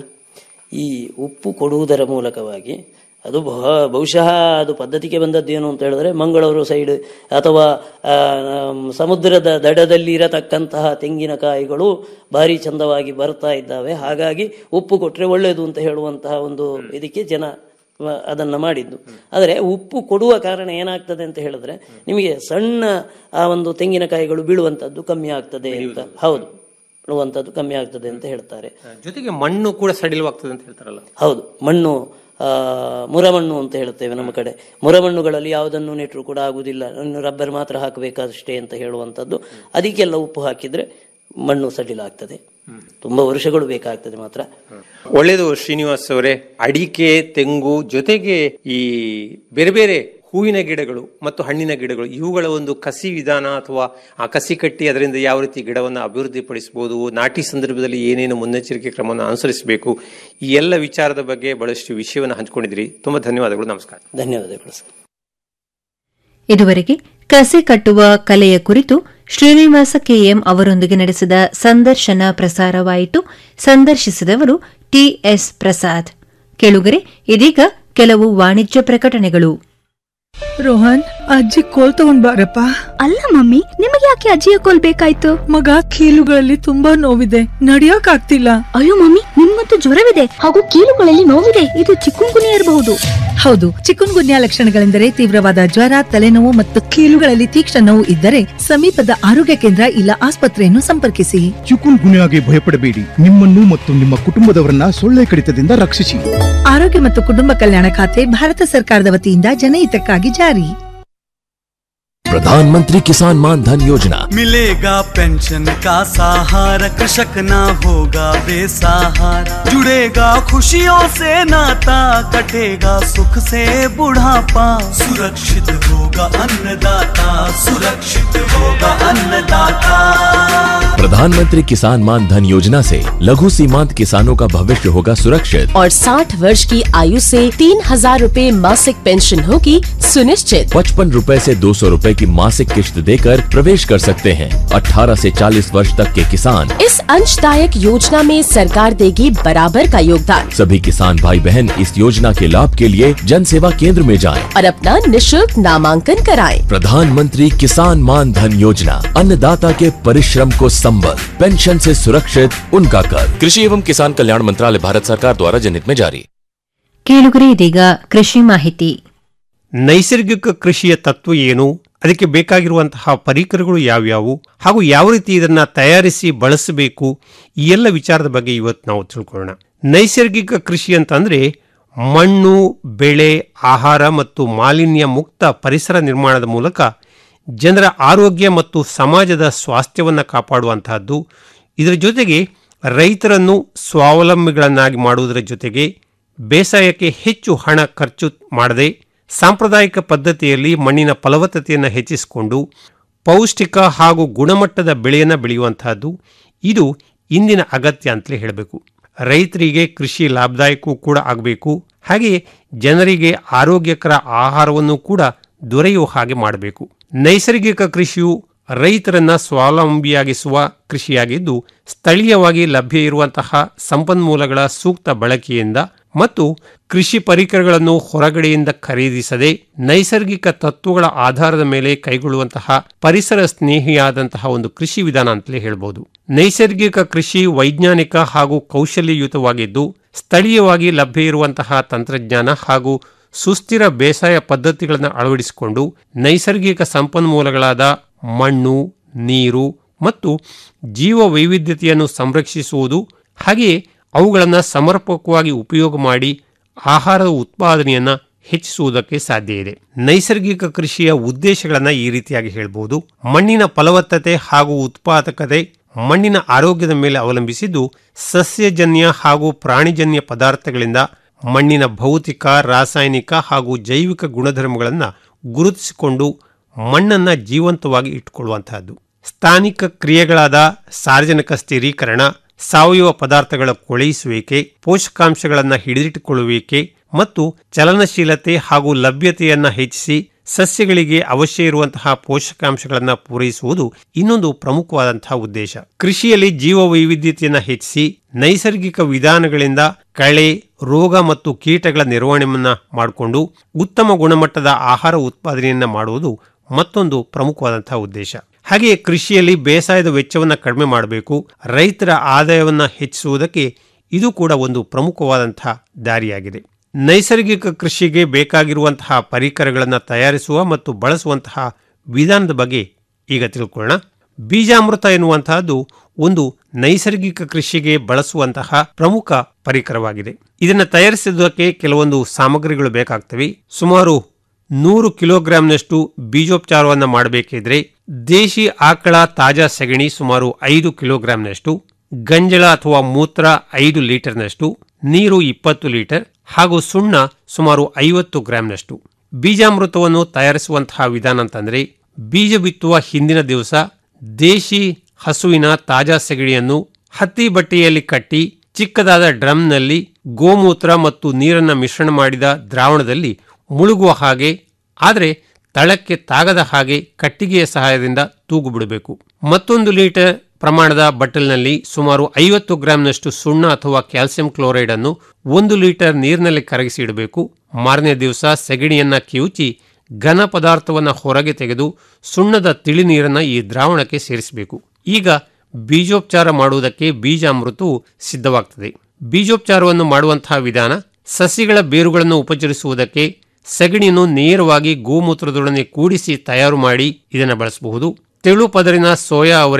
ಈ ಉಪ್ಪು ಕೊಡುವುದರ ಮೂಲಕವಾಗಿ ಅದು ಬಹ- ಬಹುಶಃ ಅದು ಪದ್ಧತಿಗೆ ಬಂದದ್ದೇನು ಅಂತ ಹೇಳಿದ್ರೆ ಮಂಗಳೂರು ಸೈಡ್ ಅಥವಾ ಆ, ನಮ್ ಸಮುದ್ರದ ದಡದಲ್ಲಿ ಇರತಕ್ಕಂತಹ ತೆಂಗಿನಕಾಯಿಗಳು ಭಾರಿ ಚಂದವಾಗಿ ಬರ್ತಾ ಇದ್ದಾವೆ ಹಾಗಾಗಿ ಉಪ್ಪು ಕೊಟ್ಟರೆ ಒಳ್ಳೆಯದು ಅಂತ ಹೇಳುವಂತಹ ಒಂದು ಇದಕ್ಕೆ ಜನ ವ- ಅದನ್ನ ಮಾಡಿದ್ದು ಆದರೆ ಉಪ್ಪು ಕೊಡುವ ಕಾರಣ ಏನಾಗ್ತದೆ ಅಂತ ಹೇಳಿದ್ರೆ ನಿಮಗೆ ಸಣ್ಣ ಆ ಒಂದು ತೆಂಗಿನಕಾಯಿಗಳು ಬೀಳುವಂತದ್ದು ಕಮ್ಮಿ ಆಗ್ತದೆ ಅಂತ ಹೌದು ಬೀಳುವಂತದ್ದು ಕಮ್ಮಿ ಆಗ್ತದೆ ಅಂತ ಹೇಳ್ತಾರೆ ಜೊತೆಗೆ ಮಣ್ಣು ಕೂಡ ಸಡಿಲವಾಗ್ತದೆ ಅಂತ ಹೇಳ್ತಾರಲ್ಲ ಹೌದು ಮಣ್ಣು ಆ, ಮುರಮಣ್ಣು ಅಂತ ಹೇಳ್ತೇವೆ ನಮ್ಮ ಕಡೆ ಮುರಮಣ್ಣುಗಳಲ್ಲಿ ಯಾವುದನ್ನು ನೆಟ್ಟರು ಕೂಡ ಆಗುದಿಲ್ಲ ಇನ್ನು ರಬ್ಬರ್ ಮಾತ್ರ ಹಾಕಬೇಕಷ್ಟೇ ಅಂತ ಹೇಳುವಂಥದ್ದು ಅದಕ್ಕೆಲ್ಲ ಉಪ್ಪು ಹಾಕಿದ್ರೆ ಮಣ್ಣು ಸಡಿಲಾಗ್ತದೆ ತುಂಬಾ ವರ್ಷಗಳು ಬೇಕಾಗ್ತದೆ ಮಾತ್ರ ಒಳ್ಳೆಯದು ಶ್ರೀನಿವಾಸ್ ಅವರೇ ಅಡಿಕೆ ತೆಂಗು ಜೊತೆಗೆ ಈ ಬೇರೆ ಬೇರೆ ಹೂವಿನ ಗಿಡಗಳು ಮತ್ತು ಹಣ್ಣಿನ ಗಿಡಗಳು ಇವುಗಳ ಒಂದು ಕಸಿ ವಿಧಾನ ಅಥವಾ ಆ ಕಸಿ ಕಟ್ಟಿ ಅದರಿಂದ ಯಾವ ರೀತಿ ಗಿಡವನ್ನು ಅಭಿವೃದ್ಧಿಪಡಿಸಬಹುದು ನಾಟಿ ಸಂದರ್ಭದಲ್ಲಿ ಏನೇನು ಮುನ್ನೆಚ್ಚರಿಕೆ ಕ್ರಮವನ್ನು ಅನುಸರಿಸಬೇಕು ಈ ಎಲ್ಲ ವಿಚಾರದ ಬಗ್ಗೆ ಬಹಳಷ್ಟು ವಿಷಯವನ್ನು ಹಂಚಿಕೊಂಡಿದ್ರಿ ತುಂಬಾ ಧನ್ಯವಾದಗಳು ನಮಸ್ಕಾರ ಧನ್ಯವಾದಗಳು ಸರ್ ಇದುವರೆಗೆ ಕಸೆ ಕಟ್ಟುವ ಕಲೆಯ ಕುರಿತು ಶ್ರೀನಿವಾಸ ಕೆಎಂ ಅವರೊಂದಿಗೆ ನಡೆಸಿದ ಸಂದರ್ಶನ ಪ್ರಸಾರವಾಯಿತು ಸಂದರ್ಶಿಸಿದವರು ಟಿಎಸ್ ಪ್ರಸಾದ್ ಕೆಳುಗರೆ ಇದೀಗ ಕೆಲವು ವಾಣಿಜ್ಯ ಪ್ರಕಟಣೆಗಳು ರೋಹನ್ ಅಜ್ಜಿ ಕೋಲ್ ತಗೊಂಡ್ ಬಾರಪ್ಪ ಅಲ್ಲ ಮಮ್ಮಿ ನಿಮಗೆ ಯಾಕೆ ಅಜ್ಜಿಯ ಕೋಲ್ ಬೇಕಾಯ್ತು ಮಗ ಕೀಲುಗಳಲ್ಲಿ ತುಂಬಾ ನೋವಿದೆ ನಡಿಯಕ್ ಆಗ್ತಿಲ್ಲ ಅಯ್ಯೋ ಮಮ್ಮಿ ನಿಮ್ಗಂತೂ ಜ್ವರವಿದೆ ಹಾಗೂ ಕೀಲುಗಳಲ್ಲಿ ನೋವಿದೆ ಇದು ಚಿಕ್ಕುಂಗುನಿ ಇರಬಹುದು ಹೌದು ಚಿಕುನ್ ಗುನ್ಯಾ ಲಕ್ಷಣಗಳೆಂದರೆ ತೀವ್ರವಾದ ಜ್ವರ ತಲೆನೋವು ಮತ್ತು ಕೀಲುಗಳಲ್ಲಿ ತೀಕ್ಷ್ಣ ನೋವು ಇದ್ದರೆ ಸಮೀಪದ ಆರೋಗ್ಯ ಕೇಂದ್ರ ಇಲ್ಲ ಆಸ್ಪತ್ರೆಯನ್ನು ಸಂಪರ್ಕಿಸಿ ಚಿಕುನ್ ಗುನ್ಯಾಗೆ ಭಯಪಡಬೇಡಿ ನಿಮ್ಮನ್ನು ಮತ್ತು ನಿಮ್ಮ ಕುಟುಂಬದವರನ್ನ ಸೊಳ್ಳೆ ಕಡಿತದಿಂದ ರಕ್ಷಿಸಿ ಆರೋಗ್ಯ ಮತ್ತು ಕುಟುಂಬ ಕಲ್ಯಾಣ ಖಾತೆ ಭಾರತ ಸರ್ಕಾರದ ವತಿಯಿಂದ ಜನಹಿತಕ್ಕಾಗಿ ಜಾರಿ प्रधानमंत्री किसान मान धन योजना मिलेगा पेंशन का सहारा कृषक ना होगा बेसहारा जुड़ेगा खुशियों से नाता कटेगा सुख से बुढ़ापा सुरक्षित होगा अन्नदाता सुरक्षित होगा अन्नदाता प्रधानमंत्री किसान मान धन योजना से लघु सीमांत किसानों का भविष्य होगा सुरक्षित और 60 वर्ष की आयु से तीन हजार रूपए मासिक पेंशन होगी सुनिश्चित पचपन रूपए ऐसी दो सौ रूपए की मासिक किश्त देकर प्रवेश कर सकते हैं 18 से 40 वर्ष तक के किसान इस अंशदायक योजना में सरकार देगी बराबर का योगदान सभी किसान भाई बहन इस योजना के लाभ के लिए जन सेवा केंद्र में जाएं। और अपना निशुल्क नामांकन कराएं। प्रधानमंत्री किसान मान धन योजना अन्नदाता के परिश्रम को संबल पेंशन से सुरक्षित उनका कर कृषि एवं किसान कल्याण मंत्रालय भारत सरकार द्वारा जनहित में जारी ಕೇಳುಗರೆ ಇದೀಗ ಕೃಷಿ ಮಾಹಿತಿ ನೈಸರ್ಗಿಕ ಕೃಷಿಯ ತತ್ವ ಏನು ಅದಕ್ಕೆ ಬೇಕಾಗಿರುವಂತಹ ಪರಿಕರಗಳು ಯಾವ್ಯಾವು ಹಾಗೂ ಯಾವ ರೀತಿ ಇದನ್ನ ತಯಾರಿಸಿ ಬಳಸಬೇಕು ಈ ಎಲ್ಲ ವಿಚಾರದ ಬಗ್ಗೆ ಇವತ್ತು ನಾವು ತಿಳ್ಕೊಳ್ಳೋಣ ನೈಸರ್ಗಿಕ ಕೃಷಿ ಅಂತಂದ್ರೆ ಮಣ್ಣು ಬೆಳೆ ಆಹಾರ ಮತ್ತು ಮಾಲಿನ್ಯ ಮುಕ್ತ ಪರಿಸರ ನಿರ್ಮಾಣದ ಮೂಲಕ ಜನರ ಆರೋಗ್ಯ ಮತ್ತು ಸಮಾಜದ ಸ್ವಾಸ್ಥ್ಯವನ್ನು ಕಾಪಾಡುವಂತಹದ್ದು ಇದರ ಜೊತೆಗೆ ರೈತರನ್ನು ಸ್ವಾವಲಂಬಿಗಳನ್ನಾಗಿ ಮಾಡುವುದರ ಜೊತೆಗೆ ಬೇಸಾಯಕ್ಕೆ ಹೆಚ್ಚು ಹಣ ಖರ್ಚು ಮಾಡದೆ ಸಾಂಪ್ರದಾಯಿಕ ಪದ್ಧತಿಯಲ್ಲಿ ಮಣ್ಣಿನ ಫಲವತ್ತತೆಯನ್ನು ಹೆಚ್ಚಿಸಿಕೊಂಡು ಪೌಷ್ಟಿಕ ಹಾಗೂ ಗುಣಮಟ್ಟದ ಬೆಳೆಯನ್ನು ಬೆಳೆಯುವಂತಹದ್ದು ಇದು ಇಂದಿನ ಅಗತ್ಯ ಅಂತಲೇ ಹೇಳಬೇಕು ರೈತರಿಗೆ ಕೃಷಿ ಲಾಭದಾಯಕವೂ ಕೂಡ ಆಗಬೇಕು ಹಾಗೆಯೇ ಜನರಿಗೆ ಆರೋಗ್ಯಕರ ಆಹಾರವನ್ನು ಕೂಡ ದೊರೆಯುವ ಹಾಗೆ ಮಾಡಬೇಕು ನೈಸರ್ಗಿಕ ಕೃಷಿಯು ರೈತರನ್ನ ಸ್ವಾವಲಂಬಿಯಾಗಿಸುವ ಕೃಷಿಯಾಗಿದ್ದು ಸ್ಥಳೀಯವಾಗಿ ಲಭ್ಯ ಇರುವಂತಹ ಸಂಪನ್ಮೂಲಗಳ ಸೂಕ್ತ ಬಳಕೆಯಿಂದ ಮತ್ತು ಕೃಷಿ ಪರಿಕರಗಳನ್ನು ಹೊರಗಡೆಯಿಂದ ಖರೀದಿಸದೆ ನೈಸರ್ಗಿಕ ತತ್ವಗಳ ಆಧಾರದ ಮೇಲೆ ಕೈಗೊಳ್ಳುವಂತಹ ಪರಿಸರ ಸ್ನೇಹಿಯಾದಂತಹ ಒಂದು ಕೃಷಿ ವಿಧಾನ ಅಂತಲೇ ಹೇಳ್ಬೋದು ನೈಸರ್ಗಿಕ ಕೃಷಿ ವೈಜ್ಞಾನಿಕ ಹಾಗೂ ಕೌಶಲ್ಯಯುತವಾಗಿದ್ದು ಸ್ಥಳೀಯವಾಗಿ ಲಭ್ಯ ಇರುವಂತಹ ತಂತ್ರಜ್ಞಾನ ಹಾಗೂ ಸುಸ್ಥಿರ ಬೇಸಾಯ ಪದ್ಧತಿಗಳನ್ನು ಅಳವಡಿಸಿಕೊಂಡು ನೈಸರ್ಗಿಕ ಸಂಪನ್ಮೂಲಗಳಾದ ಮಣ್ಣು ನೀರು ಮತ್ತು ಜೀವ ವೈವಿಧ್ಯತೆಯನ್ನು ಸಂರಕ್ಷಿಸುವುದು ಹಾಗೆಯೇ ಅವುಗಳನ್ನು ಸಮರ್ಪಕವಾಗಿ ಉಪಯೋಗ ಮಾಡಿ ಆಹಾರದ ಉತ್ಪಾದನೆಯನ್ನು ಹೆಚ್ಚಿಸುವುದಕ್ಕೆ ಸಾಧ್ಯ ಇದೆ ನೈಸರ್ಗಿಕ ಕೃಷಿಯ ಉದ್ದೇಶಗಳನ್ನು ಈ ರೀತಿಯಾಗಿ ಹೇಳ್ಬೋದು ಮಣ್ಣಿನ ಫಲವತ್ತತೆ ಹಾಗೂ ಉತ್ಪಾದಕತೆ ಮಣ್ಣಿನ ಆರೋಗ್ಯದ ಮೇಲೆ ಅವಲಂಬಿಸಿದ್ದು ಸಸ್ಯಜನ್ಯ ಹಾಗೂ ಪ್ರಾಣಿಜನ್ಯ ಪದಾರ್ಥಗಳಿಂದ ಮಣ್ಣಿನ ಭೌತಿಕ ರಾಸಾಯನಿಕ ಹಾಗೂ ಜೈವಿಕ ಗುಣಧರ್ಮಗಳನ್ನು ಗುರುತಿಸಿಕೊಂಡು ಮಣ್ಣನ್ನು ಜೀವಂತವಾಗಿ ಇಟ್ಟುಕೊಳ್ಳುವಂತಹದ್ದು ಸ್ಥಾನಿಕ ಕ್ರಿಯೆಗಳಾದ ಸಾರ್ವಜನಿಕ ಸ್ಥಿರೀಕರಣ ಸಾವಯವ ಪದಾರ್ಥಗಳ ಕೊಳೆಯಿಸುವಿಕೆ ಪೋಷಕಾಂಶಗಳನ್ನು ಹಿಡಿದಿಟ್ಟುಕೊಳ್ಳುವಿಕೆ ಮತ್ತು ಚಲನಶೀಲತೆ ಹಾಗೂ ಲಭ್ಯತೆಯನ್ನು ಹೆಚ್ಚಿಸಿ ಸಸ್ಯಗಳಿಗೆ ಅವಶ್ಯ ಇರುವಂತಹ ಪೋಷಕಾಂಶಗಳನ್ನು ಪೂರೈಸುವುದು ಇನ್ನೊಂದು ಪ್ರಮುಖವಾದಂತಹ ಉದ್ದೇಶ ಕೃಷಿಯಲ್ಲಿ ಜೀವ ವೈವಿಧ್ಯತೆಯನ್ನು ಹೆಚ್ಚಿಸಿ ನೈಸರ್ಗಿಕ ವಿಧಾನಗಳಿಂದ ಕಳೆ ರೋಗ ಮತ್ತು ಕೀಟಗಳ ನಿರ್ವಹಣೆಯನ್ನ ಮಾಡಿಕೊಂಡು ಉತ್ತಮ ಗುಣಮಟ್ಟದ ಆಹಾರ ಉತ್ಪಾದನೆಯನ್ನ ಮಾಡುವುದು ಮತ್ತೊಂದು ಪ್ರಮುಖವಾದಂತಹ ಉದ್ದೇಶ ಹಾಗೆಯೇ ಕೃಷಿಯಲ್ಲಿ ಬೇಸಾಯದ ವೆಚ್ಚವನ್ನು ಕಡಿಮೆ ಮಾಡಬೇಕು ರೈತರ ಆದಾಯವನ್ನು ಹೆಚ್ಚಿಸುವುದಕ್ಕೆ ಇದು ಕೂಡ ಒಂದು ಪ್ರಮುಖವಾದಂತಹ ದಾರಿಯಾಗಿದೆ ನೈಸರ್ಗಿಕ ಕೃಷಿಗೆ ಬೇಕಾಗಿರುವಂತಹ ಪರಿಕರಗಳನ್ನು ತಯಾರಿಸುವ ಮತ್ತು ಬಳಸುವಂತಹ ವಿಧಾನದ ಬಗ್ಗೆ ಈಗ ತಿಳ್ಕೊಳ್ಳೋಣ ಬೀಜಾಮೃತ ಎನ್ನುವಂತಹದ್ದು ಒಂದು ನೈಸರ್ಗಿಕ ಕೃಷಿಗೆ ಬಳಸುವಂತಹ ಪ್ರಮುಖ ಪರಿಕರವಾಗಿದೆ ಇದನ್ನು ತಯಾರಿಸುವುದಕ್ಕೆ ಕೆಲವೊಂದು ಸಾಮಗ್ರಿಗಳು ಬೇಕಾಗ್ತವೆ ಸುಮಾರು ನೂರು ಕಿಲೋಗ್ರಾಂನಷ್ಟು ಬೀಜೋಪಚಾರವನ್ನು ಮಾಡಬೇಕಿದ್ರೆ ದೇಶಿ ಆಕಳ ತಾಜಾ ಸಗಣಿ ಸುಮಾರು ಐದು ಕಿಲೋಗ್ರಾಂನಷ್ಟು ಗಂಜಳ ಅಥವಾ ಮೂತ್ರ ಐದು ಲೀಟರ್ನಷ್ಟು ನೀರು ಇಪ್ಪತ್ತು ಲೀಟರ್ ಹಾಗೂ ಸುಣ್ಣ ಸುಮಾರು ಐವತ್ತು ಗ್ರಾಂನಷ್ಟು ಬೀಜಾಮೃತವನ್ನು ತಯಾರಿಸುವಂತಹ ವಿಧಾನ ಅಂತಂದ್ರೆ ಬೀಜ ಬಿತ್ತುವ ಹಿಂದಿನ ದಿವಸ ದೇಶಿ ಹಸುವಿನ ತಾಜಾ ಸೆಗಣಿಯನ್ನು ಹತ್ತಿ ಬಟ್ಟೆಯಲ್ಲಿ ಕಟ್ಟಿ ಚಿಕ್ಕದಾದ ಡ್ರಮ್ನಲ್ಲಿ ಗೋಮೂತ್ರ ಮತ್ತು ನೀರನ್ನು ಮಿಶ್ರಣ ಮಾಡಿದ ದ್ರಾವಣದಲ್ಲಿ ಮುಳುಗುವ ಹಾಗೆ ಆದರೆ ತಳಕ್ಕೆ ತಾಗದ ಹಾಗೆ ಕಟ್ಟಿಗೆಯ ಸಹಾಯದಿಂದ ತೂಗು ಬಿಡಬೇಕು ಮತ್ತೊಂದು ಲೀಟರ್ ಪ್ರಮಾಣದ ಬಟ್ಟಲಿನಲ್ಲಿ ಸುಮಾರು ಐವತ್ತು ಗ್ರಾಂನಷ್ಟು ಸುಣ್ಣ ಅಥವಾ ಕ್ಯಾಲ್ಸಿಯಂ ಕ್ಲೋರೈಡ್ ಅನ್ನು ಒಂದು ಲೀಟರ್ ನೀರಿನಲ್ಲಿ ಕರಗಿಸಿ ಇಡಬೇಕು ಮಾರನೇ ದಿವಸ ಸೆಗಣಿಯನ್ನ ಕಿವುಚಿ ಘನ ಪದಾರ್ಥವನ್ನು ಹೊರಗೆ ತೆಗೆದು ಸುಣ್ಣದ ತಿಳಿ ನೀರನ್ನು ಈ ದ್ರಾವಣಕ್ಕೆ ಸೇರಿಸಬೇಕು ಈಗ ಬೀಜೋಪಚಾರ ಮಾಡುವುದಕ್ಕೆ ಬೀಜಾಮೃತವು ಸಿದ್ಧವಾಗ್ತದೆ ಬೀಜೋಪಚಾರವನ್ನು ಮಾಡುವಂತಹ ವಿಧಾನ ಸಸಿಗಳ ಬೇರುಗಳನ್ನು ಉಪಚರಿಸುವುದಕ್ಕೆ ಸಗಣಿಯನ್ನು ನೇರವಾಗಿ ಗೋಮೂತ್ರದೊಡನೆ ಕೂಡಿಸಿ ತಯಾರು ಮಾಡಿ ಇದನ್ನು ಬಳಸಬಹುದು ತೆಳು ಪದರಿನ ಸೋಯಾ ಅವರೆ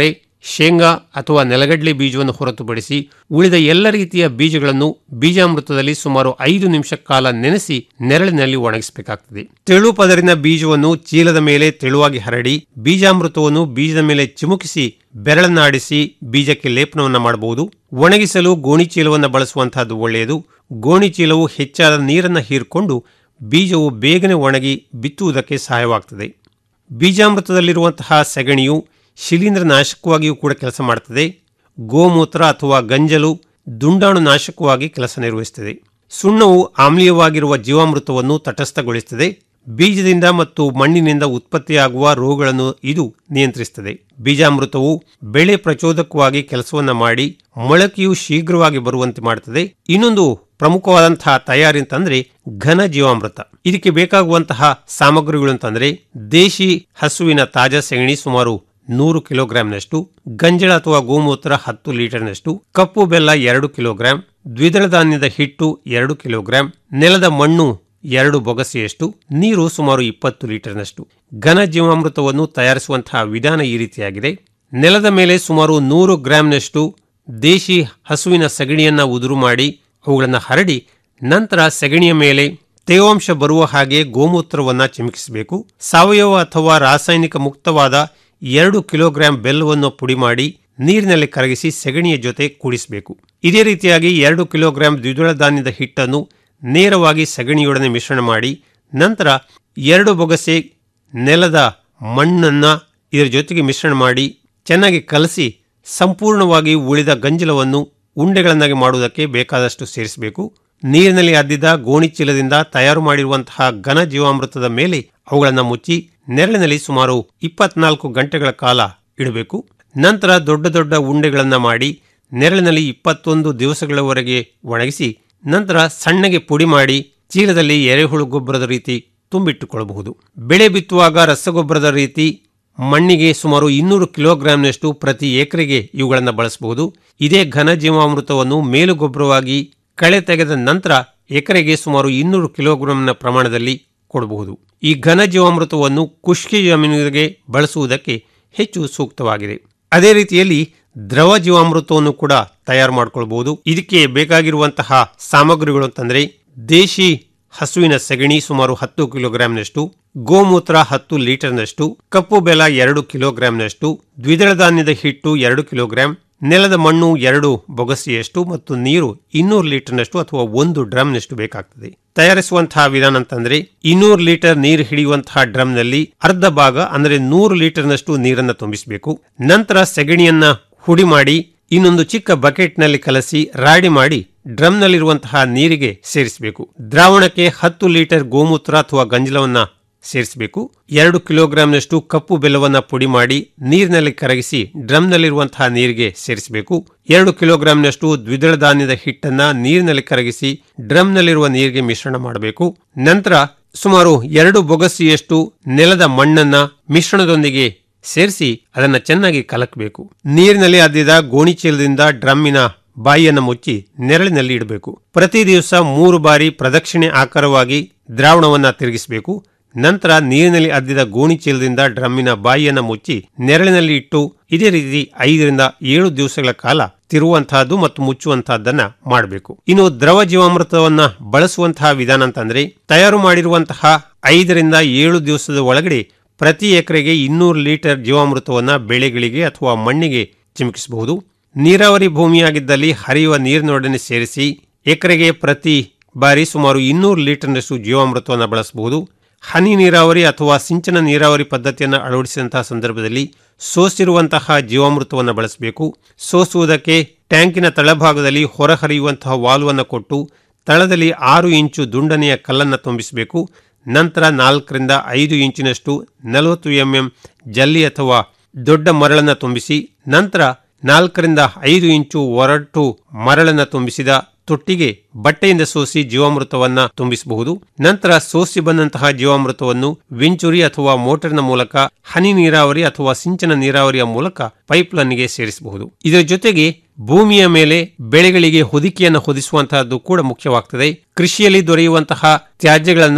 ಶೇಂಗಾ ಅಥವಾ ನೆಲಗಡಲೆ ಬೀಜವನ್ನು ಹೊರತುಪಡಿಸಿ ಉಳಿದ ಎಲ್ಲ ರೀತಿಯ ಬೀಜಗಳನ್ನು ಬೀಜಾಮೃತದಲ್ಲಿ ಸುಮಾರು ಐದು ನಿಮಿಷ ಕಾಲ ನೆನೆಸಿ ನೆರಳಿನಲ್ಲಿ ಒಣಗಿಸಬೇಕಾಗ್ತದೆ ತೆಳು ಪದರಿನ ಬೀಜವನ್ನು ಚೀಲದ ಮೇಲೆ ತೆಳುವಾಗಿ ಹರಡಿ ಬೀಜಾಮೃತವನ್ನು ಬೀಜದ ಮೇಲೆ ಚಿಮುಕಿಸಿ ಬೆರಳನ್ನಾಡಿಸಿ ಬೀಜಕ್ಕೆ ಲೇಪನವನ್ನು ಮಾಡಬಹುದು ಒಣಗಿಸಲು ಗೋಣಿ ಚೀಲವನ್ನು ಬಳಸುವಂತಹದ್ದು ಒಳ್ಳೆಯದು ಗೋಣಿ ಚೀಲವು ಹೆಚ್ಚಾದ ನೀರನ್ನು ಹೀರಿಕೊಂಡು ಬೀಜವು ಬೇಗನೆ ಒಣಗಿ ಬಿತ್ತುವುದಕ್ಕೆ ಸಹಾಯವಾಗ್ತದೆ ಬೀಜಾಮೃತದಲ್ಲಿರುವಂತಹ ಸೆಗಣಿಯು ಶಿಲೀಂಧ್ರ ನಾಶಕವಾಗಿಯೂ ಕೂಡ ಕೆಲಸ ಮಾಡುತ್ತದೆ ಗೋಮೂತ್ರ ಅಥವಾ ಗಂಜಲು ದುಂಡಾಣು ನಾಶಕವಾಗಿ ಕೆಲಸ ನಿರ್ವಹಿಸುತ್ತದೆ ಸುಣ್ಣವು ಆಮ್ಲೀಯವಾಗಿರುವ ಜೀವಾಮೃತವನ್ನು ತಟಸ್ಥಗೊಳಿಸುತ್ತದೆ ಬೀಜದಿಂದ ಮತ್ತು ಮಣ್ಣಿನಿಂದ ಉತ್ಪತ್ತಿಯಾಗುವ ರೋಗಗಳನ್ನು ಇದು ನಿಯಂತ್ರಿಸುತ್ತದೆ ಬೀಜಾಮೃತವು ಬೆಳೆ ಪ್ರಚೋದಕವಾಗಿ ಕೆಲಸವನ್ನ ಮಾಡಿ ಮೊಳಕೆಯು ಶೀಘ್ರವಾಗಿ ಬರುವಂತೆ ಮಾಡುತ್ತದೆ ಇನ್ನೊಂದು ಪ್ರಮುಖವಾದಂತಹ ತಯಾರಿ ಅಂತಂದ್ರೆ ಘನ ಜೀವಾಮೃತ ಇದಕ್ಕೆ ಬೇಕಾಗುವಂತಹ ಸಾಮಗ್ರಿಗಳು ಅಂತಂದ್ರೆ ದೇಶಿ ಹಸುವಿನ ತಾಜಾ ಸೆಗಣಿ ಸುಮಾರು ನೂರು ಕಿಲೋಗ್ರಾಂನಷ್ಟು ಗಂಜಳ ಅಥವಾ ಗೋಮೂತ್ರ ಹತ್ತು ಲೀಟರ್ನಷ್ಟು ಕಪ್ಪು ಬೆಲ್ಲ ಎರಡು ಕಿಲೋಗ್ರಾಂ ದ್ವಿದಳ ಧಾನ್ಯದ ಹಿಟ್ಟು ಎರಡು ಕಿಲೋಗ್ರಾಂ ನೆಲದ ಮಣ್ಣು ಎರಡು ಬೊಗಸೆಯಷ್ಟು ನೀರು ಸುಮಾರು ಇಪ್ಪತ್ತು ಲೀಟರ್ನಷ್ಟು ಘನ ಜೀವಾಮೃತವನ್ನು ತಯಾರಿಸುವಂತಹ ವಿಧಾನ ಈ ರೀತಿಯಾಗಿದೆ ನೆಲದ ಮೇಲೆ ಸುಮಾರು ನೂರು ಗ್ರಾಂನಷ್ಟು ದೇಶಿ ಹಸುವಿನ ಸಗಣಿಯನ್ನ ಉದುರು ಮಾಡಿ ಅವುಗಳನ್ನು ಹರಡಿ ನಂತರ ಸಗಣಿಯ ಮೇಲೆ ತೇವಾಂಶ ಬರುವ ಹಾಗೆ ಗೋಮೂತ್ರವನ್ನ ಚಿಮುಕಿಸಬೇಕು ಸಾವಯವ ಅಥವಾ ರಾಸಾಯನಿಕ ಮುಕ್ತವಾದ ಎರಡು ಕಿಲೋಗ್ರಾಂ ಬೆಲ್ಲವನ್ನು ಪುಡಿ ಮಾಡಿ ನೀರಿನಲ್ಲಿ ಕರಗಿಸಿ ಸೆಗಣಿಯ ಜೊತೆ ಕೂಡಿಸಬೇಕು ಇದೇ ರೀತಿಯಾಗಿ ಎರಡು ಕಿಲೋಗ್ರಾಂ ದ್ವಿದಳ ಧಾನ್ಯದ ಹಿಟ್ಟನ್ನು ನೇರವಾಗಿ ಸಗಣಿಯೊಡನೆ ಮಿಶ್ರಣ ಮಾಡಿ ನಂತರ ಎರಡು ಬೊಗಸೆ ನೆಲದ ಮಣ್ಣನ್ನ ಇದರ ಜೊತೆಗೆ ಮಿಶ್ರಣ ಮಾಡಿ ಚೆನ್ನಾಗಿ ಕಲಸಿ ಸಂಪೂರ್ಣವಾಗಿ ಉಳಿದ ಗಂಜಲವನ್ನು ಉಂಡೆಗಳನ್ನಾಗಿ ಮಾಡುವುದಕ್ಕೆ ಬೇಕಾದಷ್ಟು ಸೇರಿಸಬೇಕು ನೀರಿನಲ್ಲಿ ಅದ್ದಿದ ಗೋಣಿ ಚೀಲದಿಂದ ತಯಾರು ಮಾಡಿರುವಂತಹ ಘನ ಜೀವಾಮೃತದ ಮೇಲೆ ಅವುಗಳನ್ನು ಮುಚ್ಚಿ ನೆರಳಿನಲ್ಲಿ ಸುಮಾರು ಇಪ್ಪತ್ನಾಲ್ಕು ಗಂಟೆಗಳ ಕಾಲ ಇಡಬೇಕು ನಂತರ ದೊಡ್ಡ ದೊಡ್ಡ ಉಂಡೆಗಳನ್ನು ಮಾಡಿ ನೆರಳಿನಲ್ಲಿ ಇಪ್ಪತ್ತೊಂದು ದಿವಸಗಳವರೆಗೆ ಒಣಗಿಸಿ ನಂತರ ಸಣ್ಣಗೆ ಪುಡಿ ಮಾಡಿ ಚೀಲದಲ್ಲಿ ಎರೆಹುಳು ಗೊಬ್ಬರದ ರೀತಿ ತುಂಬಿಟ್ಟುಕೊಳ್ಳಬಹುದು ಬೆಳೆ ಬಿತ್ತುವಾಗ ರಸಗೊಬ್ಬರದ ರೀತಿ ಮಣ್ಣಿಗೆ ಸುಮಾರು ಇನ್ನೂರು ಕಿಲೋಗ್ರಾಂನಷ್ಟು ಪ್ರತಿ ಎಕರೆಗೆ ಇವುಗಳನ್ನು ಬಳಸಬಹುದು ಇದೇ ಘನ ಜೀವಾಮೃತವನ್ನು ಮೇಲು ಗೊಬ್ಬರವಾಗಿ ಕಳೆ ತೆಗೆದ ನಂತರ ಎಕರೆಗೆ ಸುಮಾರು ಇನ್ನೂರು ಕಿಲೋಗ್ರಾಂನ ಪ್ರಮಾಣದಲ್ಲಿ ಕೊಡಬಹುದು ಈ ಘನ ಜೀವಾಮೃತವನ್ನು ಖುಷ್ಕಿ ಜಮೀನಿಗೆ ಬಳಸುವುದಕ್ಕೆ ಹೆಚ್ಚು ಸೂಕ್ತವಾಗಿದೆ ಅದೇ ರೀತಿಯಲ್ಲಿ ದ್ರವ ಜೀವಾಮೃತವನ್ನು ಕೂಡ ತಯಾರು ಮಾಡಿಕೊಳ್ಬಹುದು ಇದಕ್ಕೆ ಬೇಕಾಗಿರುವಂತಹ ಸಾಮಗ್ರಿಗಳು ಅಂತಂದ್ರೆ ದೇಶಿ ಹಸುವಿನ ಸಗಣಿ ಸುಮಾರು ಹತ್ತು ಕಿಲೋಗ್ರಾಂನಷ್ಟು ಗೋಮೂತ್ರ ಹತ್ತು ಲೀಟರ್ನಷ್ಟು ಕಪ್ಪು ಬೆಲ ಎರಡು ಕಿಲೋಗ್ರಾಂನಷ್ಟು ದ್ವಿದಳ ಧಾನ್ಯದ ಹಿಟ್ಟು ಎರಡು ಕಿಲೋಗ್ರಾಂ ನೆಲದ ಮಣ್ಣು ಎರಡು ಬೊಗಸೆಯಷ್ಟು ಮತ್ತು ನೀರು ಇನ್ನೂರು ಲೀಟರ್ನಷ್ಟು ಅಥವಾ ಒಂದು ಡ್ರಮ್ನಷ್ಟು ಬೇಕಾಗ್ತದೆ ತಯಾರಿಸುವಂತಹ ವಿಧಾನ ಅಂತಂದ್ರೆ ಇನ್ನೂರು ಲೀಟರ್ ನೀರು ಹಿಡಿಯುವಂತಹ ಡ್ರಮ್ನಲ್ಲಿ ಅರ್ಧ ಭಾಗ ಅಂದ್ರೆ ನೂರು ಲೀಟರ್ನಷ್ಟು ನೀರನ್ನು ತುಂಬಿಸಬೇಕು ನಂತರ ಸೆಗಣಿಯನ್ನ ಹುಡಿ ಮಾಡಿ ಇನ್ನೊಂದು ಚಿಕ್ಕ ಬಕೆಟ್ನಲ್ಲಿ ಕಲಸಿ ರಾಡಿ ಮಾಡಿ ಡ್ರಮ್ನಲ್ಲಿರುವಂತಹ ನೀರಿಗೆ ಸೇರಿಸಬೇಕು ದ್ರಾವಣಕ್ಕೆ ಹತ್ತು ಲೀಟರ್ ಗೋಮೂತ್ರ ಅಥವಾ ಗಂಜಲವನ್ನ ಸೇರಿಸಬೇಕು ಎರಡು ಕಿಲೋಗ್ರಾಂನಷ್ಟು ಕಪ್ಪು ಬೆಲ್ಲವನ್ನ ಪುಡಿ ಮಾಡಿ ನೀರಿನಲ್ಲಿ ಕರಗಿಸಿ ಡ್ರಮ್ನಲ್ಲಿರುವಂತಹ ನೀರಿಗೆ ಸೇರಿಸಬೇಕು ಎರಡು ಕಿಲೋಗ್ರಾಂನಷ್ಟು ದ್ವಿದಳ ಧಾನ್ಯದ ಹಿಟ್ಟನ್ನ ನೀರಿನಲ್ಲಿ ಕರಗಿಸಿ ಡ್ರಮ್ನಲ್ಲಿರುವ ನೀರಿಗೆ ಮಿಶ್ರಣ ಮಾಡಬೇಕು ನಂತರ ಸುಮಾರು ಎರಡು ಬೊಗಸಿಯಷ್ಟು ನೆಲದ ಮಣ್ಣನ್ನ ಮಿಶ್ರಣದೊಂದಿಗೆ ಸೇರಿಸಿ ಅದನ್ನ ಚೆನ್ನಾಗಿ ಕಲಕಬೇಕು ನೀರಿನಲ್ಲಿ ಅದ್ದಿದ ಗೋಣಿ ಚೀಲದಿಂದ ಡ್ರಮ್ಮಿನ ಬಾಯಿಯನ್ನು ಮುಚ್ಚಿ ನೆರಳಿನಲ್ಲಿ ಇಡಬೇಕು ಪ್ರತಿ ದಿವಸ ಮೂರು ಬಾರಿ ಪ್ರದಕ್ಷಿಣೆ ಆಕಾರವಾಗಿ ದ್ರಾವಣವನ್ನ ತಿರುಗಿಸಬೇಕು ನಂತರ ನೀರಿನಲ್ಲಿ ಅದ್ದಿದ ಗೋಣಿ ಚೀಲದಿಂದ ಡ್ರಮ್ಮಿನ ಬಾಯಿಯನ್ನು ಮುಚ್ಚಿ ನೆರಳಿನಲ್ಲಿ ಇಟ್ಟು ಇದೇ ರೀತಿ ಐದರಿಂದ ಏಳು ದಿವಸಗಳ ಕಾಲ ತಿರುವಂತಹದ್ದು ಮತ್ತು ಮುಚ್ಚುವಂತಹದ್ದನ್ನ ಮಾಡಬೇಕು ಇನ್ನು ದ್ರವ ಜೀವಾಮೃತವನ್ನ ಬಳಸುವಂತಹ ವಿಧಾನ ಅಂತಂದ್ರೆ ತಯಾರು ಮಾಡಿರುವಂತಹ ಐದರಿಂದ ಏಳು ದಿವಸದ ಒಳಗಡೆ ಪ್ರತಿ ಎಕರೆಗೆ ಇನ್ನೂರು ಲೀಟರ್ ಜೀವಾಮೃತವನ್ನ ಬೆಳೆಗಳಿಗೆ ಅಥವಾ ಮಣ್ಣಿಗೆ ಚಿಮುಕಿಸಬಹುದು ನೀರಾವರಿ ಭೂಮಿಯಾಗಿದ್ದಲ್ಲಿ ಹರಿಯುವ ನೀರಿನೊಡನೆ ಸೇರಿಸಿ ಎಕರೆಗೆ ಪ್ರತಿ ಬಾರಿ ಸುಮಾರು ಇನ್ನೂರು ಲೀಟರ್ನಷ್ಟು ಜೀವಾಮೃತವನ್ನು ಬಳಸಬಹುದು ಹನಿ ನೀರಾವರಿ ಅಥವಾ ಸಿಂಚನ ನೀರಾವರಿ ಪದ್ಧತಿಯನ್ನು ಅಳವಡಿಸಿದಂತಹ ಸಂದರ್ಭದಲ್ಲಿ ಸೋಸಿರುವಂತಹ ಜೀವಾಮೃತವನ್ನು ಬಳಸಬೇಕು ಸೋಸುವುದಕ್ಕೆ ಟ್ಯಾಂಕಿನ ತಳಭಾಗದಲ್ಲಿ ಹೊರಹರಿಯುವಂತಹ ವಾಲ್ವನ್ನು ಕೊಟ್ಟು ತಳದಲ್ಲಿ ಆರು ಇಂಚು ದುಂಡನೆಯ ಕಲ್ಲನ್ನು ತುಂಬಿಸಬೇಕು ನಂತರ ನಾಲ್ಕರಿಂದ ಐದು ಇಂಚಿನಷ್ಟು ನಲವತ್ತು ಎಂಎಂ ಜಲ್ಲಿ ಅಥವಾ ದೊಡ್ಡ ಮರಳನ್ನು ತುಂಬಿಸಿ ನಂತರ ನಾಲ್ಕರಿಂದ ಐದು ಇಂಚು ಒರಟು ಮರಳನ್ನು ತುಂಬಿಸಿದ ತೊಟ್ಟಿಗೆ ಬಟ್ಟೆಯಿಂದ ಸೋಸಿ ಜೀವಾಮೃತವನ್ನ ತುಂಬಿಸಬಹುದು ನಂತರ ಸೋಸಿ ಬಂದಂತಹ ಜೀವಾಮೃತವನ್ನು ವಿಂಚುರಿ ಅಥವಾ ಮೋಟರ್ನ ಮೂಲಕ ಹನಿ ನೀರಾವರಿ ಅಥವಾ ಸಿಂಚನ ನೀರಾವರಿಯ ಮೂಲಕ ಪೈಪ್ಲೈನ್ಗೆ ಸೇರಿಸಬಹುದು ಇದರ ಜೊತೆಗೆ ಭೂಮಿಯ ಮೇಲೆ ಬೆಳೆಗಳಿಗೆ ಹೊದಿಕೆಯನ್ನು ಹೊದಿಸುವಂತಹದ್ದು ಕೂಡ ಮುಖ್ಯವಾಗ್ತದೆ ಕೃಷಿಯಲ್ಲಿ ದೊರೆಯುವಂತಹ ತ್ಯಾಜ್ಯಗಳನ್ನ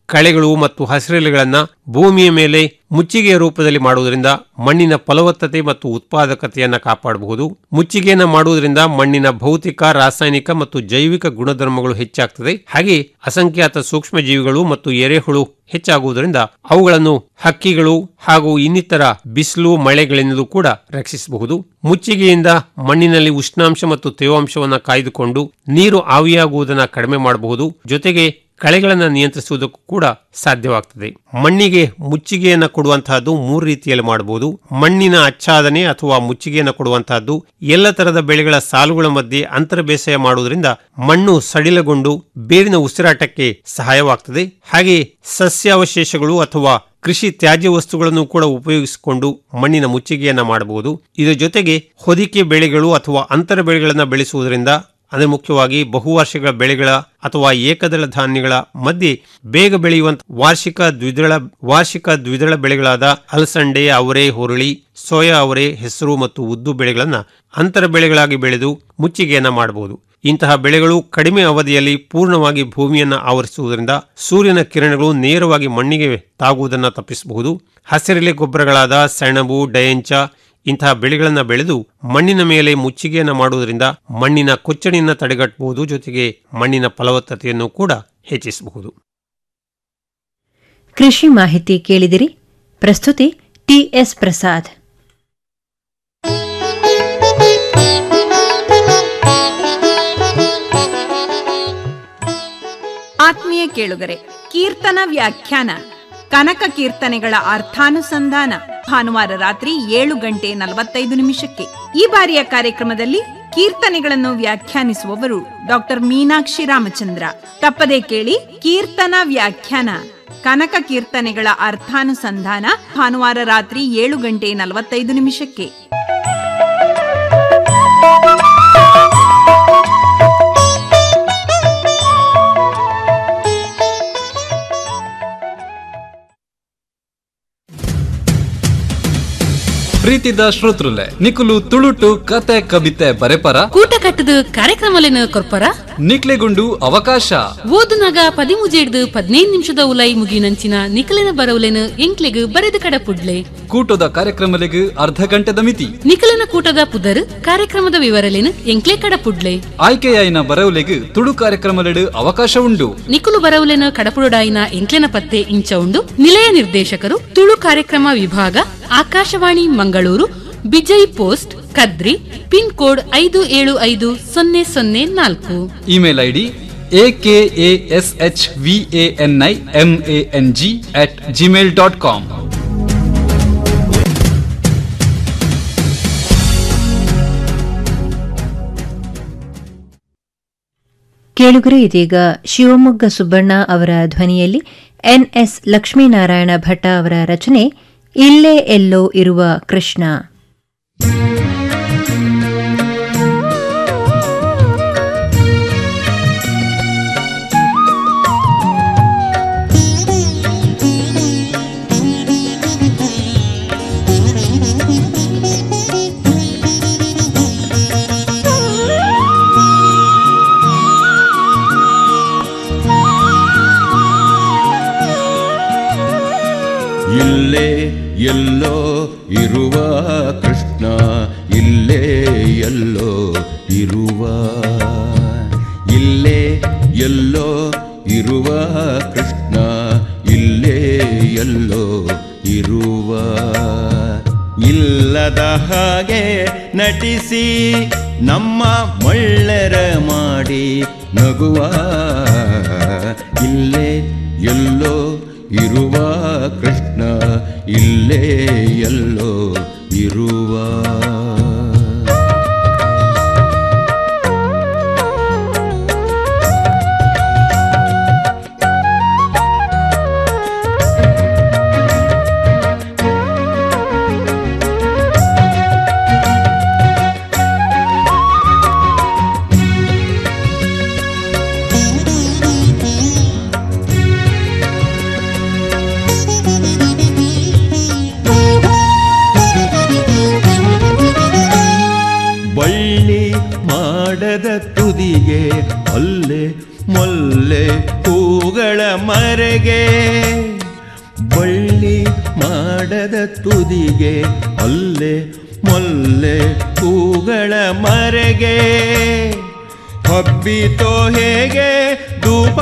ಕಳೆಗಳು ಮತ್ತು ಹಸಿರೆಲೆಗಳನ್ನ ಭೂಮಿಯ ಮೇಲೆ ಮುಚ್ಚಿಗೆಯ ರೂಪದಲ್ಲಿ ಮಾಡುವುದರಿಂದ ಮಣ್ಣಿನ ಫಲವತ್ತತೆ ಮತ್ತು ಉತ್ಪಾದಕತೆಯನ್ನು ಕಾಪಾಡಬಹುದು ಮುಚ್ಚಿಗೆಯನ್ನ ಮಾಡುವುದರಿಂದ ಮಣ್ಣಿನ ಭೌತಿಕ ರಾಸಾಯನಿಕ ಮತ್ತು ಜೈವಿಕ ಗುಣಧರ್ಮಗಳು ಹೆಚ್ಚಾಗ್ತದೆ ಹಾಗೆ ಅಸಂಖ್ಯಾತ ಸೂಕ್ಷ್ಮ ಜೀವಿಗಳು ಮತ್ತು ಎರೆಹುಳು ಹೆಚ್ಚಾಗುವುದರಿಂದ ಅವುಗಳನ್ನು ಹಕ್ಕಿಗಳು ಹಾಗೂ ಇನ್ನಿತರ ಬಿಸಿಲು ಮಳೆಗಳಿಂದಲೂ ಕೂಡ ರಕ್ಷಿಸಬಹುದು ಮುಚ್ಚಿಗೆಯಿಂದ ಮಣ್ಣಿನಲ್ಲಿ ಉಷ್ಣಾಂಶ ಮತ್ತು ತೇವಾಂಶವನ್ನು ಕಾಯ್ದುಕೊಂಡು ನೀರು ಆವಿಯಾಗುವುದನ್ನು ಕಡಿಮೆ ಮಾಡಬಹುದು ಜೊತೆಗೆ ಕಳೆಗಳನ್ನು ನಿಯಂತ್ರಿಸುವುದಕ್ಕೂ ಕೂಡ ಸಾಧ್ಯವಾಗ್ತದೆ ಮಣ್ಣಿಗೆ ಮುಚ್ಚಿಗೆಯನ್ನು ಕೊಡುವಂತಹದ್ದು ಮೂರು ರೀತಿಯಲ್ಲಿ ಮಾಡಬಹುದು ಮಣ್ಣಿನ ಆಚ್ಛಾದನೆ ಅಥವಾ ಮುಚ್ಚಿಗೆಯನ್ನು ಕೊಡುವಂತಹದ್ದು ಎಲ್ಲ ತರದ ಬೆಳೆಗಳ ಸಾಲುಗಳ ಮಧ್ಯೆ ಅಂತರ ಬೇಸಾಯ ಮಾಡುವುದರಿಂದ ಮಣ್ಣು ಸಡಿಲಗೊಂಡು ಬೇರಿನ ಉಸಿರಾಟಕ್ಕೆ ಸಹಾಯವಾಗ್ತದೆ ಹಾಗೆ ಸಸ್ಯಾವಶೇಷಗಳು ಅಥವಾ ಕೃಷಿ ತ್ಯಾಜ್ಯ ವಸ್ತುಗಳನ್ನು ಕೂಡ ಉಪಯೋಗಿಸಿಕೊಂಡು ಮಣ್ಣಿನ ಮುಚ್ಚಿಗೆಯನ್ನ ಮಾಡಬಹುದು ಇದರ ಜೊತೆಗೆ ಹೊದಿಕೆ ಬೆಳೆಗಳು ಅಥವಾ ಅಂತರ ಬೆಳೆಗಳನ್ನು ಬೆಳೆಸುವುದರಿಂದ ಅಂದರೆ ಮುಖ್ಯವಾಗಿ ಬಹುವಾರ್ಷಿಕ ಬೆಳೆಗಳ ಅಥವಾ ಏಕದಳ ಧಾನ್ಯಗಳ ಮಧ್ಯೆ ಬೇಗ ಬೆಳೆಯುವಂತ ವಾರ್ಷಿಕ ದ್ವಿದಳ ವಾರ್ಷಿಕ ದ್ವಿದಳ ಬೆಳೆಗಳಾದ ಅಲಸಂಡೆ ಅವರೆ ಹುರುಳಿ ಸೋಯಾ ಅವರೆ ಹೆಸರು ಮತ್ತು ಉದ್ದು ಬೆಳೆಗಳನ್ನ ಅಂತರ ಬೆಳೆಗಳಾಗಿ ಬೆಳೆದು ಮುಚ್ಚಿಗೆಯನ್ನ ಮಾಡಬಹುದು ಇಂತಹ ಬೆಳೆಗಳು ಕಡಿಮೆ ಅವಧಿಯಲ್ಲಿ ಪೂರ್ಣವಾಗಿ ಭೂಮಿಯನ್ನ ಆವರಿಸುವುದರಿಂದ ಸೂರ್ಯನ ಕಿರಣಗಳು ನೇರವಾಗಿ ಮಣ್ಣಿಗೆ ತಾಗುವುದನ್ನು ತಪ್ಪಿಸಬಹುದು ಹಸಿರೆಲೆ ಗೊಬ್ಬರಗಳಾದ ಸೆಣಬು ಡಯಂಚ ಇಂತಹ ಬೆಳೆಗಳನ್ನು ಬೆಳೆದು ಮಣ್ಣಿನ ಮೇಲೆ ಮುಚ್ಚಿಗೆಯನ್ನು ಮಾಡುವುದರಿಂದ ಮಣ್ಣಿನ ಕೊಚ್ಚಣಿಯನ್ನು ತಡೆಗಟ್ಟಬಹುದು ಜೊತೆಗೆ ಮಣ್ಣಿನ ಫಲವತ್ತತೆಯನ್ನು ಕೂಡ ಹೆಚ್ಚಿಸಬಹುದು ಕೃಷಿ ಮಾಹಿತಿ ಕೇಳಿದಿರಿ ಪ್ರಸ್ತುತಿ ಟಿಎಸ್ ಪ್ರಸಾದ್ ಆತ್ಮೀಯ ಕೇಳುಗರೆ ಕೀರ್ತನ ವ್ಯಾಖ್ಯಾನ ಕನಕ ಕೀರ್ತನೆಗಳ ಅರ್ಥಾನುಸಂಧಾನ ಭಾನುವಾರ ರಾತ್ರಿ ಏಳು ಗಂಟೆ ನಲವತ್ತೈದು ನಿಮಿಷಕ್ಕೆ ಈ ಬಾರಿಯ ಕಾರ್ಯಕ್ರಮದಲ್ಲಿ ಕೀರ್ತನೆಗಳನ್ನು ವ್ಯಾಖ್ಯಾನಿಸುವವರು ಡಾಕ್ಟರ್ ಮೀನಾಕ್ಷಿ ರಾಮಚಂದ್ರ ತಪ್ಪದೇ ಕೇಳಿ ಕೀರ್ತನ ವ್ಯಾಖ್ಯಾನ ಕನಕ ಕೀರ್ತನೆಗಳ ಅರ್ಥಾನುಸಂಧಾನ ಭಾನುವಾರ ರಾತ್ರಿ ಏಳು ಗಂಟೆ ನಲವತ್ತೈದು ನಿಮಿಷಕ್ಕೆ ಪ್ರೀತಿದ ಶ್ರೋತೃಲೆ ನಿಕುಲು ತುಳುಟು ಕತೆ ಕವಿತೆ ಬರೆಪರ ಕೂಟ ಕಟ್ಟದು ಕಾರ್ಯಕ್ರಮಲೇನು ಕೊರ್ಪರ ನಿಕ್ಲೆಗುಂಡು ಅವಕಾಶ ಓದುನಾಗ ಪದಿಮುಜೇಡ್ದು ಪದಿನೈದು ನಿಮಿಷದ ಉಲೈ ಮುಗಿನಂಚಿನ ನಿಕಲಿನ ಬರವುಲೆನು ಎಂಕ್ಲೆಗ್ ಬರೆದು ಕಡಪುಡ್ಲೆ ಕೂಟದ ಕಾರ್ಯಕ್ರಮಲೆಗ್ ಅರ್ಧ ಗಂಟೆದ ಮಿತಿ ನಿಕಲಿನ ಕೂಟದ ಪುದರ್ ಕಾರ್ಯಕ್ರಮದ ವಿವರಲೇನು ಎಂಕ್ಲೆ ಕಡಪುಡ್ಲೆ ಆಯ್ಕೆಯಾಯಿನ ಬರವುಲೆಗ್ ತುಳು ಕಾರ್ಯಕ್ರಮಲೆಡ್ ಅವಕಾಶ ಉಂಡು ನಿಕುಲು ಬರವುಲೆನು ಕಡಪುಡಾಯಿನ ಎಂಕ್ಲೆನ ಪತ್ತೆ ಇಂಚ ಉಂಡು ನಿಲಯ ನಿರ್ದೇಶಕರು ತುಳು ಕಾರ್ಯಕ್ರಮ ವಿಭಾಗ Akashvani Mangaluru Bejai post Kadri pin code ಐದು ಏಳು ಐದು ಸೊನ್ನೆ ಸೊನ್ನೆ ನಾಲ್ಕು email ID A K A S H V A N I M A N G at Gmail dot com ಕೇಳುಗರೆ ಇದೀಗ ಶಿವಮೊಗ್ಗ ಸುಬ್ಬಣ್ಣ ಅವರ ಧ್ವನಿಯಲ್ಲಿ ಎನ್ಎಸ್ ಲಕ್ಷ್ಮೀನಾರಾಯಣ ಭಟ್ಟ ಅವರ ರಚನೆ ಇಲ್ಲೇ ಎಲ್ಲೋ ಇರುವ ಕೃಷ್ಣ ಇಲ್ಲೇ ಎಲ್ಲೋ ಇರುವ ಕೃಷ್ಣ ಇಲ್ಲೇ ಎಲ್ಲೋ ಇರುವ ಇಲ್ಲೇ ಎಲ್ಲೋ ಇರುವ ಕೃಷ್ಣ ಇಲ್ಲೇ ಎಲ್ಲೋ ಇರುವ ಇಲ್ಲದ ಹಾಗೆ ನಟಿಸಿ ನಮ್ಮ ಮಳ್ಳರ ಮಾಡಿ ನಗುವ ಇಲ್ಲೇ ಎಲ್ಲೋ ಇರುವ ಕೃಷ್ಣ ಇಲ್ಲೇ ಎಲ್ಲೋ ಇರುವ ಬಳ್ಳಿ ಮಾಡದ ತುದಿಗೆ ಅಲ್ಲೇ ಮೊಲ್ಲೆ ಹೂಗಳ ಮರೆಗೆ ಬಳ್ಳಿ ಮಾಡದ ತುದಿಗೆ ಅಲ್ಲೆ ಮೊಲ್ಲೆ ಹೂಗಳ ಮರೆಗೆ ಹಬ್ಬಿತೋ ಹೇಗೆ ಧೂಪ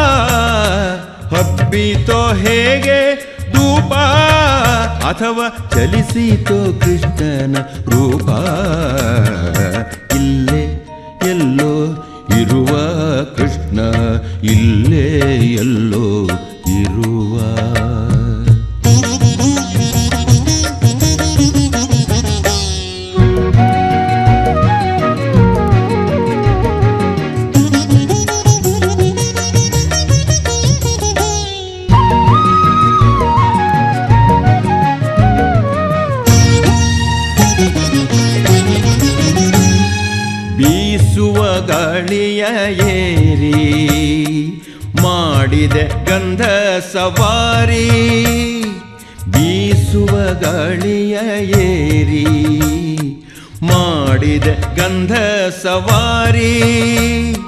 ಹಬ್ಬಿತೋ ಹೇಗೆ ಧೂಪ ಅಥವಾ ಚಲಿಸಿತೋ ಕೃಷ್ಣನ ರೂಪ ಇಲ್ಲೇ ಎಲ್ಲೋ ಇರುವ ಕೃಷ್ಣ ಇಲ್ಲೇ ಎಲ್ಲೋ ಇರುವ ಬೀಸುವ ಗಾಳಿಯ ಏರಿ ಮಾಡಿದೆ ಗಂಧ ಸವಾರಿ ಬೀಸುವ ಗಾಳಿಯ ಏರಿ ಮಾಡಿದೆ ಗಂಧ ಸವಾರಿ